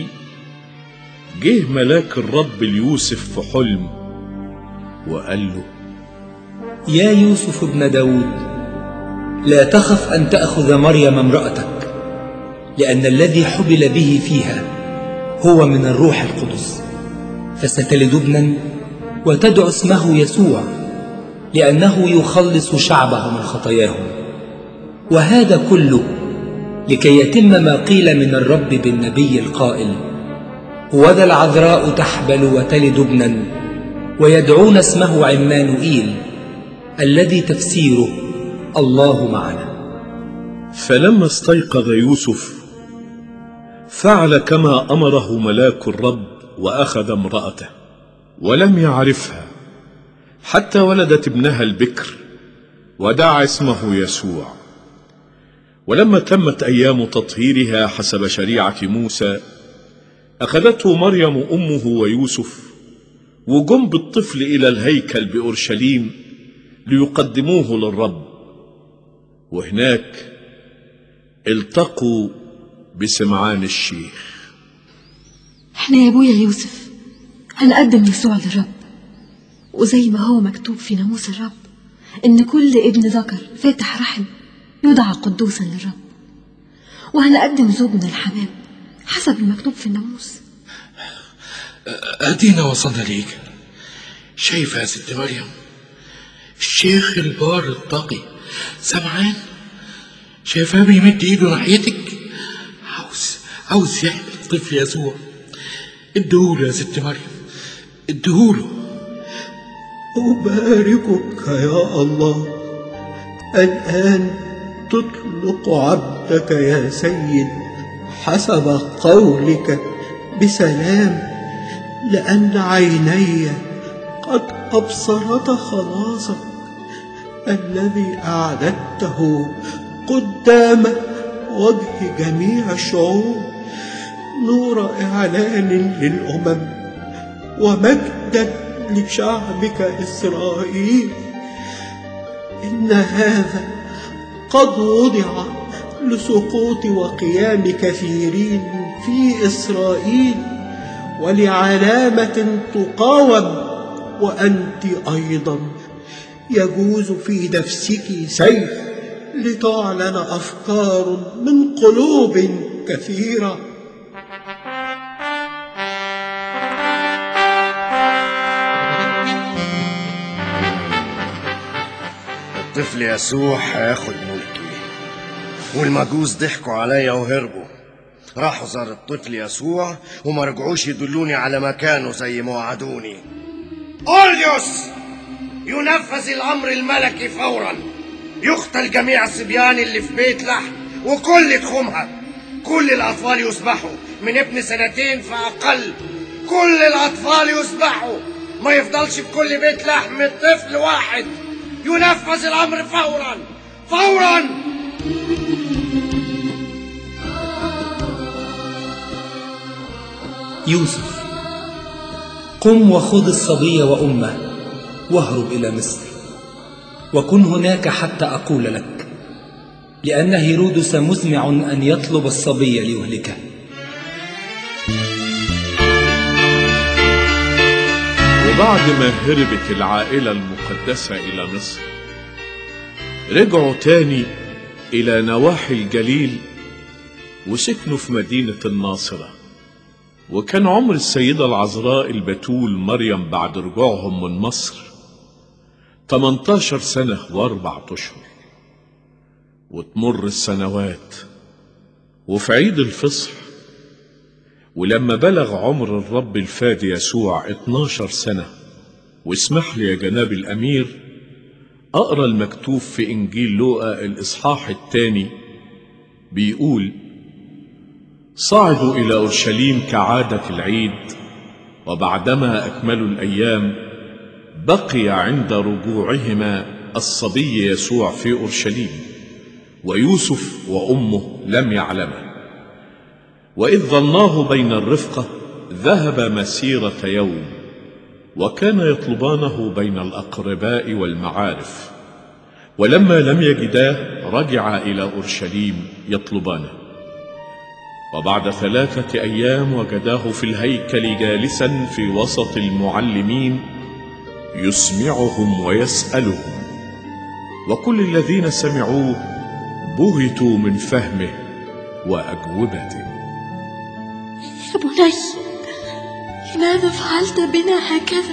Speaker 1: جه ملاك الرب ليوسف في حلم وقال له
Speaker 13: يا يوسف ابن داود لا تخف أن تأخذ مريم امرأتك لأن الذي حبل به فيها هو من الروح القدس فستلد ابنا وتدعو اسمه يسوع لأنه يخلص شعبه من خطاياهم وهذا كله لكي يتم ما قيل من الرب بالنبي القائل وذا العذراء تحبل وتلد ابنا ويدعون اسمه عمانوئيل الذي تفسيره الله معنا
Speaker 1: فلما استيقظ يوسف فعل كما أمره ملاك الرب وأخذ امرأته ولم يعرفها حتى ولدت ابنها البكر ودعا اسمه يسوع ولما تمت أيام تطهيرها حسب شريعة موسى أخذته مريم أمه ويوسف وجم بالطفل إلى الهيكل بأورشليم ليقدموه للرب وهناك التقوا بسمعان الشيخ
Speaker 6: احنا يا ابويا يوسف هنقدم يسوع للرب وزي ما هو مكتوب في ناموس الرب ان كل ابن ذكر فاتح رحم يدعى قدوسا للرب وهنقدم زوجنا الحمام حسب المكتوب في الناموس
Speaker 7: ادينا وصلنا ليك شايفة يا ست مريم الشيخ البار التقي سمعان شايفاه بيمد ايده ناحيتك عاوز عاوز يحمل الطفل يسوع اديهوله يا ست مريم اديهوله
Speaker 16: أباركك يا الله الآن تطلق عبدك يا سيد حسب قولك بسلام لأن عيني قد أبصرت خلاصك الذي أعددته قدام وجه جميع الشعوب نور إعلان للأمم ومجدا لشعبك إسرائيل إن هذا قد وضع لسقوط وقيام كثيرين في إسرائيل ولعلامة تقاوم وأنت أيضا يجوز في نفسك سيف لتعلن أفكار من قلوب كثيرة
Speaker 5: الطفل يسوع هياخد ملكي والمجوس ضحكوا عليا وهربوا راحوا زار الطفل يسوع وما رجعوش يدلوني على مكانه زي ما وعدوني أوليوس ينفذ الأمر الملكي فورا يقتل جميع الصبيان اللي في بيت لحم وكل تخومها كل الأطفال يسبحوا من ابن سنتين فأقل كل الأطفال يسبحوا ما يفضلش في كل بيت لحم طفل واحد ينفذ الأمر فورا فورا
Speaker 13: يوسف قم وخذ الصبي وأمه واهرب إلى مصر وكن هناك حتى أقول لك لأن هيرودس مزمع أن يطلب الصبي ليهلكه
Speaker 1: وبعد ما هربت العائلة المقدسة إلى مصر رجعوا تاني إلى نواحي الجليل وسكنوا في مدينة الناصرة وكان عمر السيدة العذراء البتول مريم بعد رجوعهم من مصر 18 سنة وأربعة أشهر وتمر السنوات وفي عيد الفصح ولما بلغ عمر الرب الفادي يسوع 12 سنة واسمح لي يا جناب الأمير أقرأ المكتوب في إنجيل لوقا الإصحاح الثاني بيقول صعدوا إلى أورشليم كعادة العيد وبعدما أكملوا الأيام بقي عند رجوعهما الصبي يسوع في أورشليم ويوسف وأمه لم يعلما وإذ ظناه بين الرفقة ذهب مسيرة يوم وكان يطلبانه بين الأقرباء والمعارف ولما لم يجداه رجع إلى أورشليم يطلبانه وبعد ثلاثة أيام وجداه في الهيكل جالسا في وسط المعلمين يسمعهم ويسألهم وكل الذين سمعوه بهتوا من فهمه وأجوبته
Speaker 6: يا بني لماذا فعلت بنا هكذا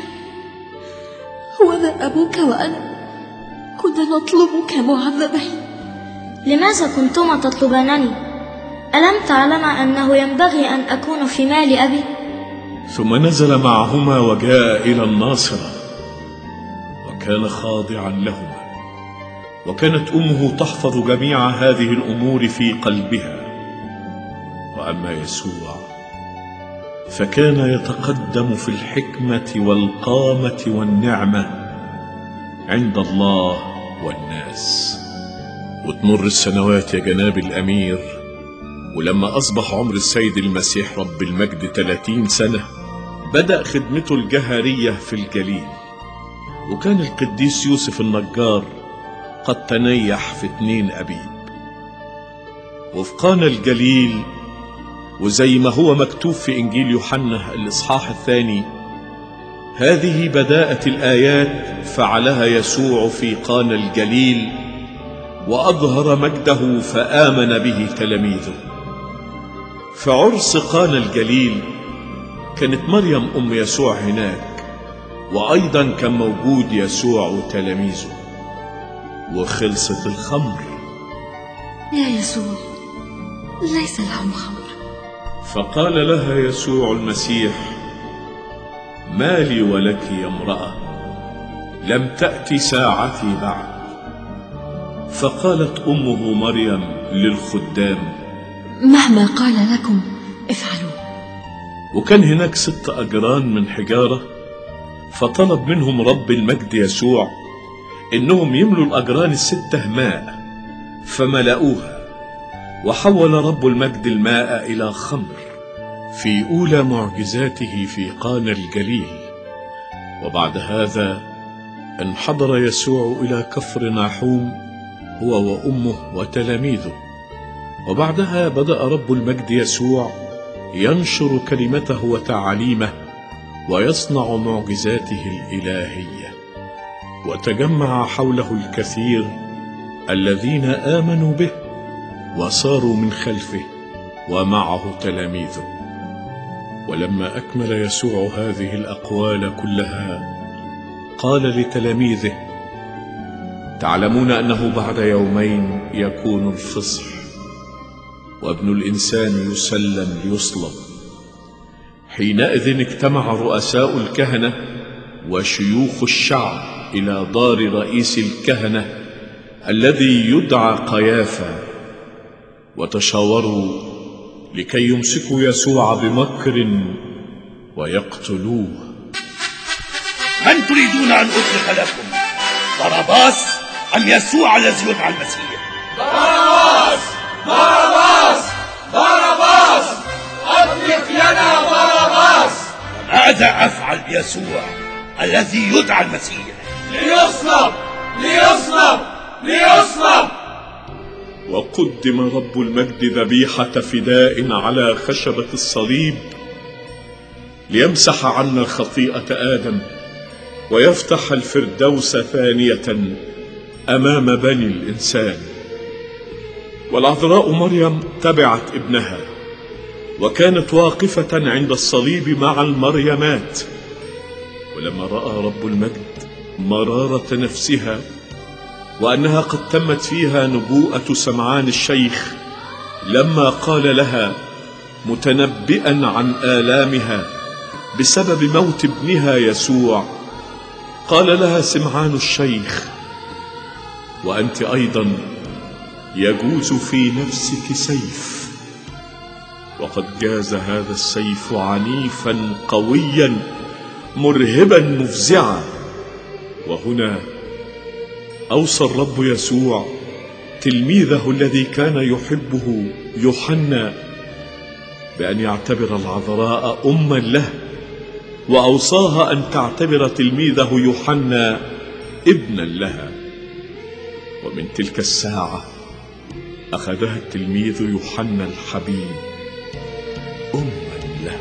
Speaker 6: هوذا أبوك وأنا كنا نطلبك معذبين
Speaker 17: لماذا كنتما تطلبانني ألم تعلما أنه ينبغي أن أكون في مال أبي
Speaker 1: ثم نزل معهما وجاء إلى الناصرة وكان خاضعا لهما وكانت أمه تحفظ جميع هذه الأمور في قلبها وأما يسوع فكان يتقدم في الحكمة والقامة والنعمة عند الله والناس وتمر السنوات يا جناب الأمير ولما أصبح عمر السيد المسيح رب المجد 30 سنة بدأ خدمته الجهرية في الجليل وكان القديس يوسف النجار قد تنيح في اتنين أبيب وفي قانا الجليل وزي ما هو مكتوب في إنجيل يوحنا الإصحاح الثاني هذه بداءة الآيات فعلها يسوع في قانا الجليل وأظهر مجده فآمن به تلاميذه في عرس قانا الجليل كانت مريم أم يسوع هناك وأيضا كان موجود يسوع وتلاميذه وخلصت الخمر
Speaker 6: يا يسوع ليس لهم خمر
Speaker 1: فقال لها يسوع المسيح ما لي ولك يا امرأة لم تأتي ساعتي بعد فقالت أمه مريم للخدام
Speaker 6: مهما قال لكم افعلوا
Speaker 1: وكان هناك ست أجران من حجارة فطلب منهم رب المجد يسوع إنهم يملوا الأجران الستة ماء فملأوها وحول رب المجد الماء إلى خمر في أولى معجزاته في قانا الجليل وبعد هذا انحدر يسوع إلى كفر ناحوم هو وأمه وتلاميذه وبعدها بدأ رب المجد يسوع ينشر كلمته وتعاليمه ويصنع معجزاته الإلهية وتجمع حوله الكثير الذين آمنوا به وصاروا من خلفه ومعه تلاميذه ولما أكمل يسوع هذه الأقوال كلها قال لتلاميذه تعلمون أنه بعد يومين يكون الفصح وابن الإنسان يسلم ليصلب حينئذ اجتمع رؤساء الكهنة وشيوخ الشعب إلى دار رئيس الكهنة الذي يدعى قيافة وتشاوروا لكي يمسكوا يسوع بمكر ويقتلوه
Speaker 12: من تريدون أن أطلق لكم باراباس أم يسوع الذي يدعى المسيح
Speaker 14: باراباس باراباس باراباس أطلق لنا باراباس
Speaker 12: ماذا أفعل بيسوع الذي يدعى المسيح
Speaker 14: ليصلب ليصلب ليصلب
Speaker 1: وقدم رب المجد ذبيحة فداء على خشبة الصليب ليمسح عنا خطيئة آدم ويفتح الفردوس ثانية أمام بني الإنسان والعذراء مريم تبعت ابنها وكانت واقفة عند الصليب مع المريمات ولما رأى رب المجد مرارة نفسها وأنها قد تمت فيها نبوءة سمعان الشيخ لما قال لها متنبئا عن آلامها بسبب موت ابنها يسوع قال لها سمعان الشيخ وأنت أيضا يجوز في نفسك سيف وقد جاز هذا السيف عنيفا قويا مرهبا مفزعا وهنا أوصى الرب يسوع تلميذه الذي كان يحبه يوحنا بأن يعتبر العذراء أما له وأوصاها أن تعتبر تلميذه يوحنا ابنا لها ومن تلك الساعة أخذها التلميذ يوحنا الحبيب أما له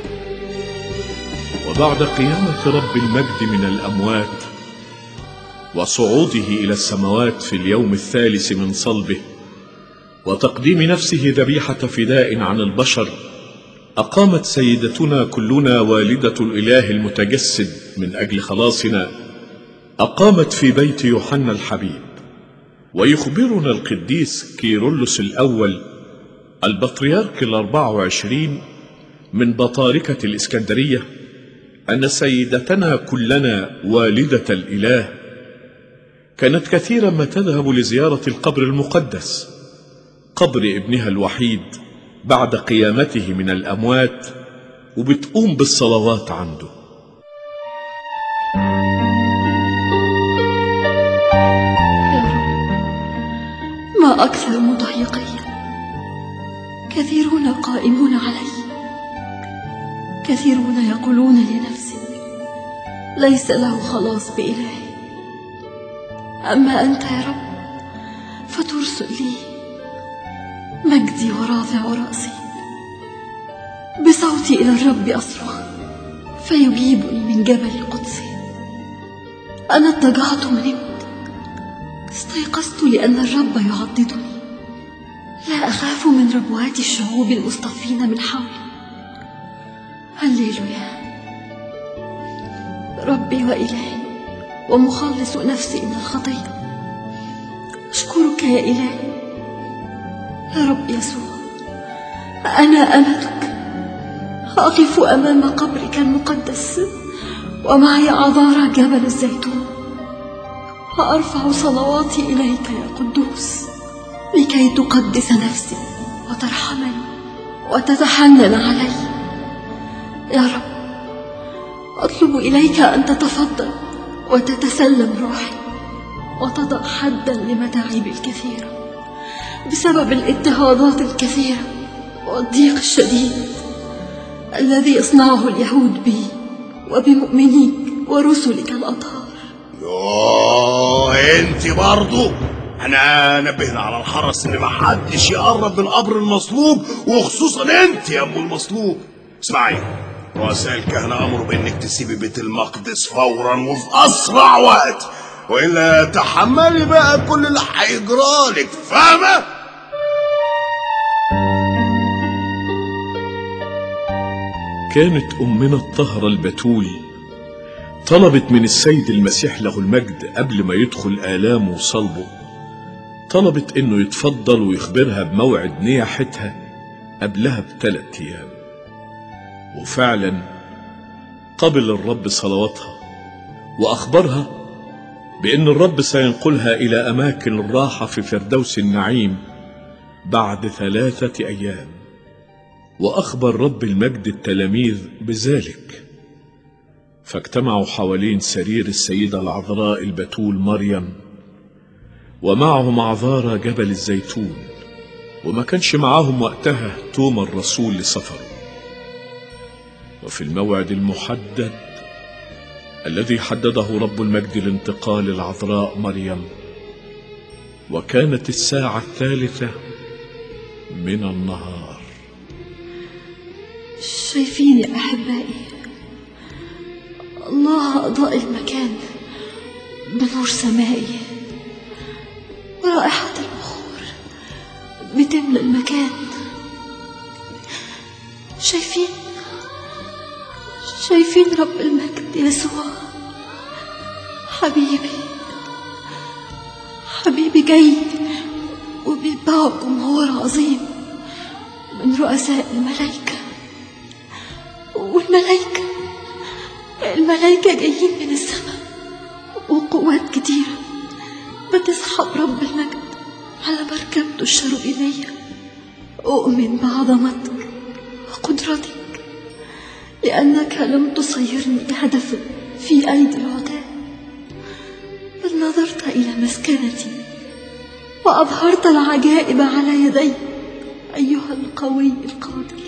Speaker 1: وبعد قيامة رب المجد من الأموات وصعوده إلى السماوات في اليوم الثالث من صلبه وتقديم نفسه ذبيحة فداء عن البشر أقامت سيدتنا كلنا والدة الإله المتجسد من أجل خلاصنا أقامت في بيت يوحنا الحبيب ويخبرنا القديس كيرلس الأول البطريرك الأربع وعشرين من بطاركة الإسكندرية أن سيدتنا كلنا والدة الإله كانت كثيرا ما تذهب لزيارة القبر المقدس قبر ابنها الوحيد بعد قيامته من الأموات وبتقوم بالصلوات عنده
Speaker 6: ما أكثر مضايقي كثيرون قائمون علي كثيرون يقولون لنفسي ليس له خلاص بإلهي أما أنت يا رب فترسل لي مجدي ورافع رأسي بصوتي إلى الرب أصرخ فيجيبني من جبل قدسي أنا اضطجعت ونمت استيقظت لأن الرب يعضدني لا أخاف من ربوات الشعوب المصطفين من حولي هللويا ربي وإلهي ومخلص نفسي من الخطية أشكرك يا إلهي يا رب يسوع أنا أمتك أقف أمام قبرك المقدس ومعي عذارى جبل الزيتون وأرفع صلواتي إليك يا قدوس لكي تقدس نفسي وترحمني وتتحنن علي يا رب أطلب إليك أن تتفضل وتتسلم روحي وتضع حدا لمتاعبي الكثيرة بسبب الاضطهادات الكثيرة والضيق الشديد الذي يصنعه اليهود بي وبمؤمنيك ورسلك الأطهار
Speaker 18: يوه انت برضو احنا نبهنا على الحرس ان محدش يقرب من قبر المصلوب وخصوصا انت يا ام المصلوب اسمعي رؤساء الكهنة امروا بانك تسيبي بيت المقدس فورا وفي اسرع وقت والا تحملي بقى كل اللي هيجرالك فاهمه
Speaker 1: كانت أمنا الطاهرة البتول طلبت من السيد المسيح له المجد قبل ما يدخل آلامه وصلبه طلبت إنه يتفضل ويخبرها بموعد نياحتها قبلها بثلاث أيام وفعلا قبل الرب صلواتها وأخبرها بأن الرب سينقلها إلى أماكن الراحة في فردوس النعيم بعد ثلاثة أيام وأخبر رب المجد التلاميذ بذلك فاجتمعوا حوالين سرير السيدة العذراء البتول مريم ومعهم عذارى جبل الزيتون وما كانش معاهم وقتها توما الرسول لسفره وفي الموعد المحدد الذي حدده رب المجد لانتقال العذراء مريم وكانت الساعة الثالثة من النهار
Speaker 6: شايفين يا أحبائي الله أضاء المكان بنور سمائي ورائحة البخور بتملى المكان شايفين شايفين رب المجد يسوع حبيبي حبيبي جاي وبيتبعه جمهور عظيم من رؤساء الملائكة والملائكة الملائكة جايين من السماء وقوات كتيرة بتسحب رب المجد على مركبته الشروبينية أؤمن بعظمتك وقدرتك لأنك لم تصيرني هدفا في أيدي العداة بل نظرت إلى مسكنتي وأظهرت العجائب على يدي أيها القوي القادر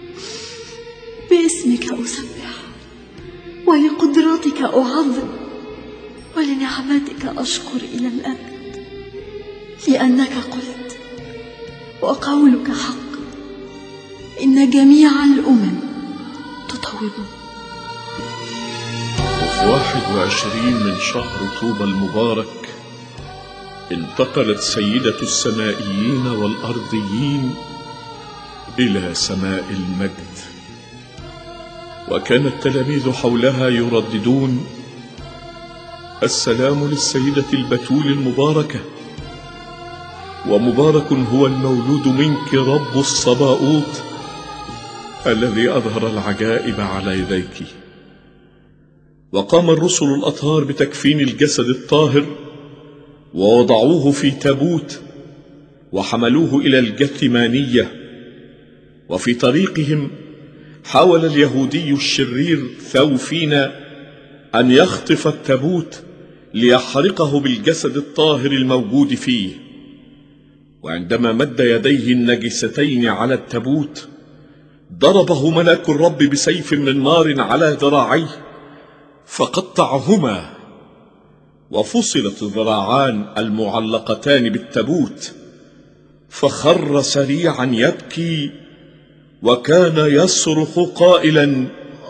Speaker 6: باسمك أسبح ولقدرتك أعظم ولنعمتك أشكر إلى الأبد لأنك قلت وقولك حق إن جميع الأمم تطوبون
Speaker 1: وفي واحد وعشرين من شهر طوبى المبارك انتقلت سيدة السمائيين والأرضيين إلى سماء المجد وكان التلاميذ حولها يرددون السلام للسيدة البتول المباركة ومبارك هو المولود منك رب الصباؤوت الذي أظهر العجائب على يديك وقام الرسل الأطهار بتكفين الجسد الطاهر ووضعوه في تابوت وحملوه إلى الجثمانية وفي طريقهم حاول اليهودي الشرير ثوفينا أن يخطف التابوت ليحرقه بالجسد الطاهر الموجود فيه وعندما مد يديه النجستين على التابوت ضربه ملاك الرب بسيف من نار على ذراعيه فقطعهما وفصلت الذراعان المعلقتان بالتابوت فخر سريعا يبكي وكان يصرخ قائلا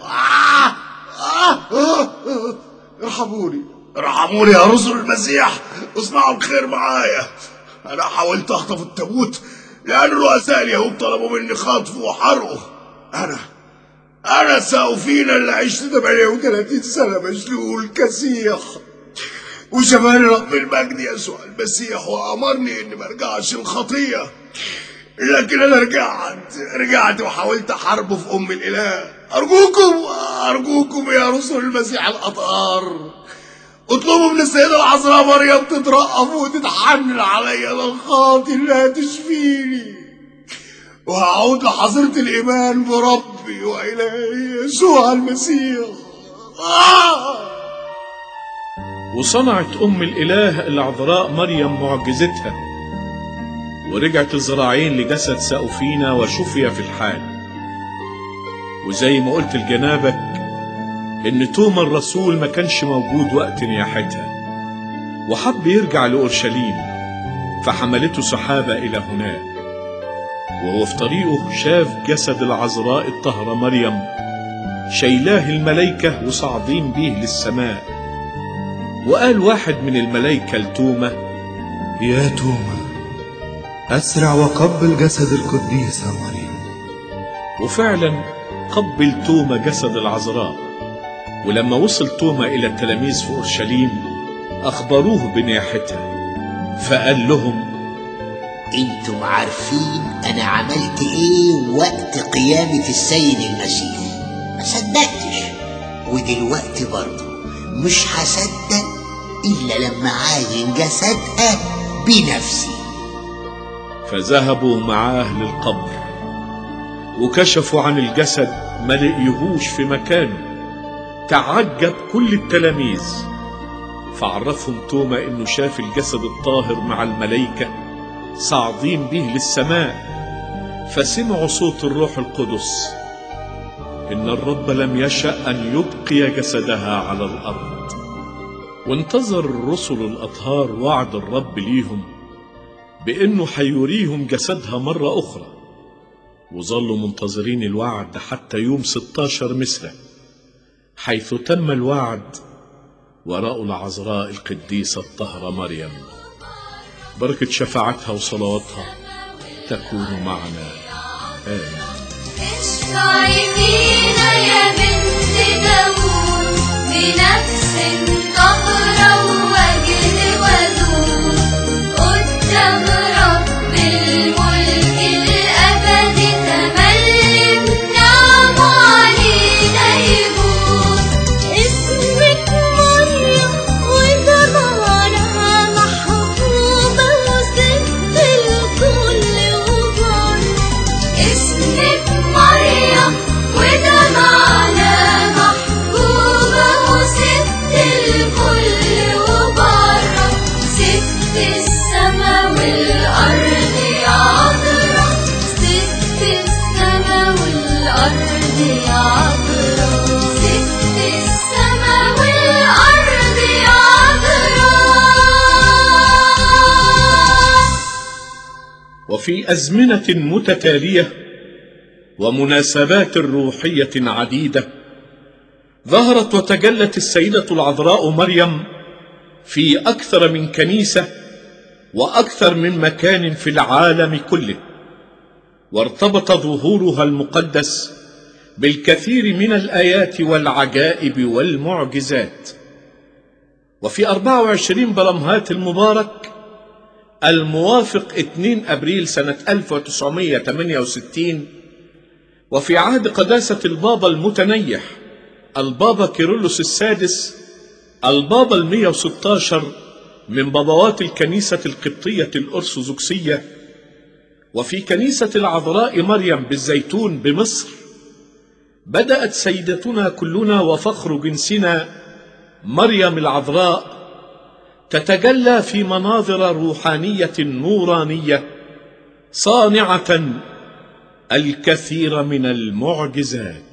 Speaker 18: ارحموني ارحموني يا رسل المسيح اصنعوا الخير معايا انا حاولت اخطف التابوت لان رؤساء اليهود طلبوا مني خطفه وحرقه انا انا سأوفينا اللي عشت 38 سنه مشلول كسيح وشمال رب المجد يسوع المسيح وامرني اني ما ارجعش الخطيه لكن انا رجعت رجعت وحاولت احاربه في ام الاله ارجوكم ارجوكم يا رسل المسيح الاطهار اطلبوا من السيده العذراء مريم تترأف وتتحنن عليا انا الخاطي اللي هتشفيني وهعود لحظيره الايمان بربي والهي يسوع المسيح آه!
Speaker 1: وصنعت أم الإله العذراء مريم معجزتها ورجعت الذراعين لجسد سأوفينا وشفي في الحال وزي ما قلت لجنابك إن توما الرسول ما كانش موجود وقت نياحتها وحب يرجع لأورشليم فحملته سحابة إلى هناك وهو في طريقه شاف جسد العذراء الطاهرة مريم شايلاه الملايكة وصاعدين بيه للسماء وقال واحد من الملايكة لتوما
Speaker 19: يا توما أسرع وقبل جسد القديسة مريم
Speaker 1: وفعلا قبل توما جسد العذراء ولما وصل توما إلى التلاميذ في أورشليم أخبروه بنياحتها فقال لهم
Speaker 20: انتم عارفين انا عملت ايه وقت قيامة السيد المسيح ما صدقتش ودلوقتي برضه مش هصدق الا لما عاين جسدها بنفسي
Speaker 1: فذهبوا معاه للقبر وكشفوا عن الجسد ما لقيهوش في مكانه تعجب كل التلاميذ فعرفهم توما انه شاف الجسد الطاهر مع الملائكة صاعدين به للسماء فسمعوا صوت الروح القدس ان الرب لم يشأ ان يبقي جسدها على الارض وانتظر الرسل الاطهار وعد الرب ليهم بانه حيريهم جسدها مرة اخرى وظلوا منتظرين الوعد حتى يوم 16 مثله حيث تم الوعد ورأوا العذراء القديسة الطاهرة مريم بركة شفاعتها وصلواتها تكون معنا آمين
Speaker 14: اشفعي فينا يا بنت داوود بنفس طهرة ووجه ودود قدام رب الملك الأبدي تملي بنعمه علينا يجود اسمك مريم وجمالها محبوبة وست الكل وبر اسمك مريم وجمالها محبوبة وست الكل وبره ست السما والأرض يا عذرا ست السما والأرض يا عذرا ست السما والأرض يا عذرا
Speaker 1: وفي أزمنة متتالية ومناسبات روحية عديدة ظهرت وتجلت السيدة العذراء مريم في أكثر من كنيسة وأكثر من مكان في العالم كله وارتبط ظهورها المقدس بالكثير من الآيات والعجائب والمعجزات وفي 24 برمهات المبارك الموافق 2 أبريل سنة 1968 وفي عهد قداسة البابا المتنيح البابا كيرلس السادس البابا المية وستاشر من بابوات الكنيسة القبطية الأرثوذكسية وفي كنيسة العذراء مريم بالزيتون بمصر بدأت سيدتنا كلنا وفخر جنسنا مريم العذراء تتجلى في مناظر روحانية نورانية صانعة الكثير من المعجزات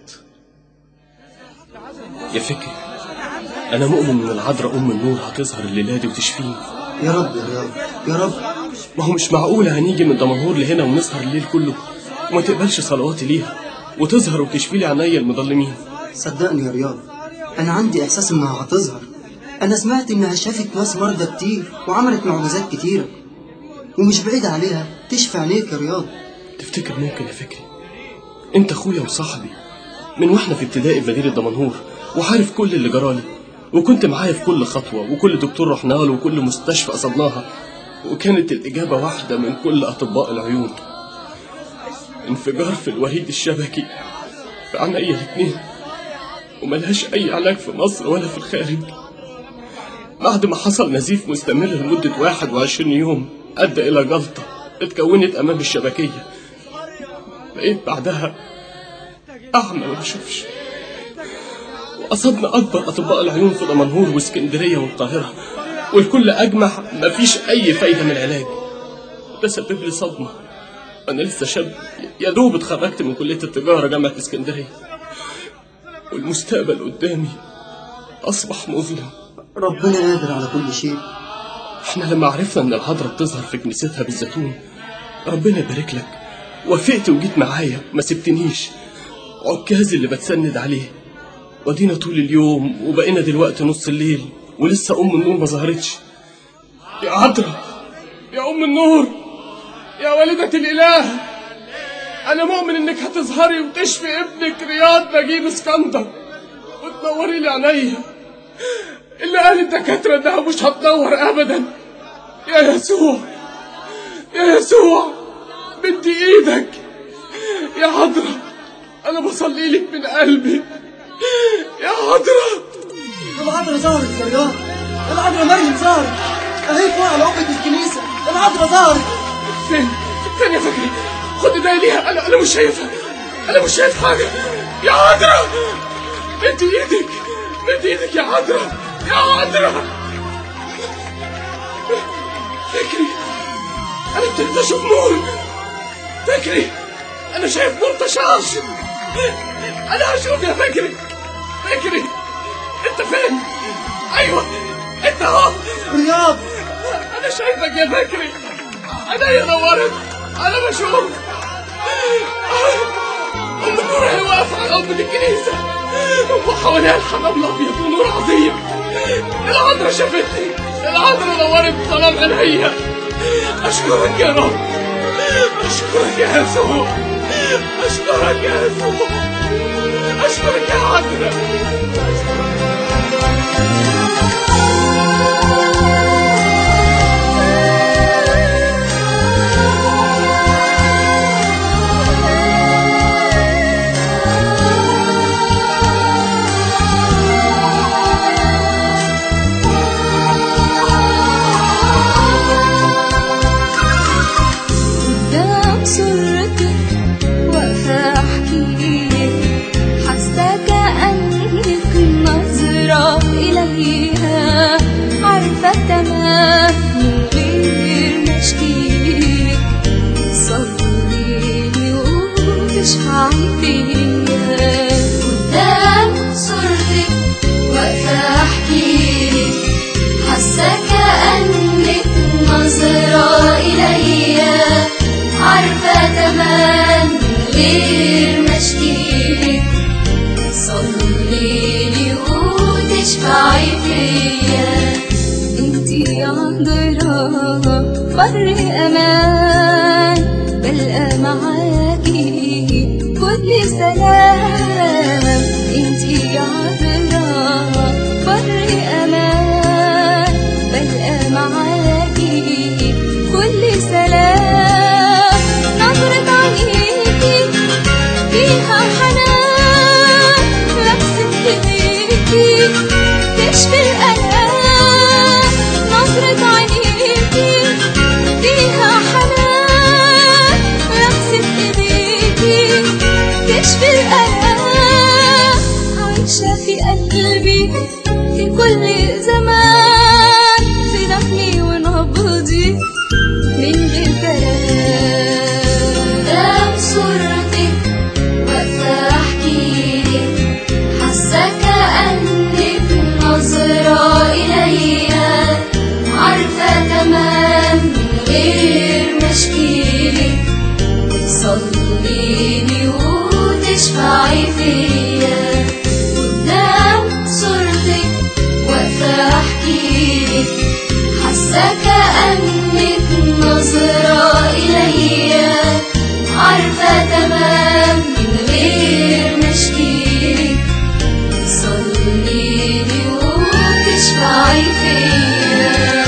Speaker 21: يا فكري أنا مؤمن إن العذراء أم النور هتظهر الليلة دي وتشفيني
Speaker 22: يا رب يا رب يا رب
Speaker 21: ما هو مش معقولة هنيجي من دمنهور لهنا ونسهر الليل كله وما تقبلش صلواتي ليها وتظهر وتشفي لي عينيا المظلمين
Speaker 22: صدقني يا رياض انا عندي احساس انها هتظهر انا سمعت انها شافت ناس مرضى كتير وعملت معجزات كتيره ومش بعيد عليها تشفي عينيك يا رياض
Speaker 21: تفتكر ممكن يا فكري انت اخويا وصاحبي من واحنا في ابتدائي في مدينة دمنهور وعارف كل اللي جرالي وكنت معايا في كل خطوة وكل دكتور رحنا له وكل مستشفى قصدناها وكانت الإجابة واحدة من كل أطباء العيون انفجار في الوريد الشبكي في عينيا الاتنين وملهاش أي علاج في مصر ولا في الخارج بعد ما حصل نزيف مستمر لمدة 21 يوم أدى إلى جلطة اتكونت أمام الشبكية بقيت بعدها أعمى ما بشوفش وأصابنا أكبر أطباء العيون في دمنهور واسكندرية والقاهرة والكل أجمع مفيش أي فايدة من العلاج ده سبب لي صدمة أنا لسه شاب يا دوب اتخرجت من كلية التجارة جامعة اسكندرية والمستقبل قدامي أصبح مظلم
Speaker 22: ربنا قادر على كل شيء
Speaker 21: احنا لما عرفنا ان العذراء بتظهر في كنيستها بالزيتون ربنا يبارك لك وافقت وجيت معايا ما سبتنيش عكازي اللي بتسند عليه ودينا طول اليوم وبقينا دلوقتي نص الليل ولسه ام النور ما ظهرتش يا عذراء يا ام النور يا والدة الاله انا مؤمن انك هتظهري وتشفي ابنك رياض نجيب اسكندر وتنوري لي عينيا اللي قال الدكاترة انها مش هتنور ابدا يا يسوع يا يسوع بدي ايدك يا عذراء انا بصلي لك من قلبي يا عذراء
Speaker 22: العذراء ظهرت يا رياض العذراء مريم ظهرت اهي فوق على قبة الكنيسة العذراء ظهرت
Speaker 21: فين فين يا فكري خد ايديا ليها انا انا مش شايفها انا مش شايف حاجه يا عذراء مد ايدك مد ايدك يا عذراء يا عذراء فكري انا ابتديت اشوف نور فكري انا شايف نور تشعش انا هشوف يا فكري فكري انت فين ايوه انت اهو
Speaker 22: رياض
Speaker 21: انا شايفك يا فكري عينيا نورت انا بشوف ام النور هي واقفه على قلب الكنيسه وحواليها الحمام الابيض ونور عظيم العذراء شافتني العذراء نورت ظلام عينيا اشكرك يا رب اشكرك يا يسوع اشكرك يا يسوع اشكرك يا عذراء
Speaker 14: قدام صورتك واقفة أحكيلك حاسة كأنك نظرة إليها عارفة تمام من غير ما أشكيلك صليلي وتشفعي فيا قدام صورتك واقفة أحكيلك حاسة كأنك نظرة إليا عارفة تمام من غير ما أشكيلك صليلي وتشفعي فيا انتي عذراء بر أمان بلقى معاكي كل سلام انتي عذراء بر أمان بلقى معاكي كل سلام نظرة عينيكي فيها حنان لمسة ايديكي تشفي الألام نظرة عينيكي فيها حنان لمسة ايديكي تشفي الألام عايشة في قلبي في كل زمان في دفني ونبضي من غير كلام قدام صورتك واقفة أحكيلك حاسة كأنك نظرة إليا عارفة تمام من غير ما أشكيلك صليلي وتشفعي فيا قدام صورتك واقفة أحكيلك حاسة كأنك نظرة إليا عارفة تمام من غير ما أشكيلك صليلي وتشفعي فيا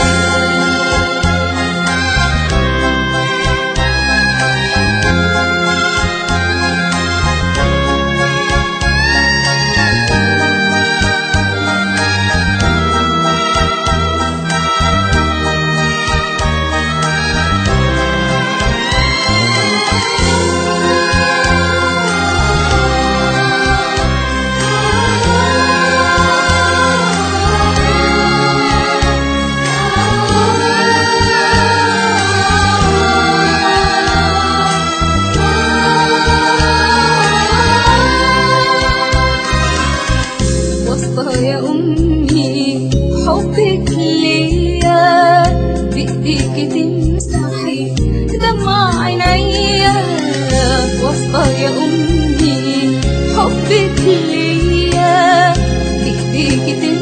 Speaker 14: أمي حبك ليا بإيديك تمسحي دمع عينيا واصفى يا أمي حبك ليا بإيديك تمسحي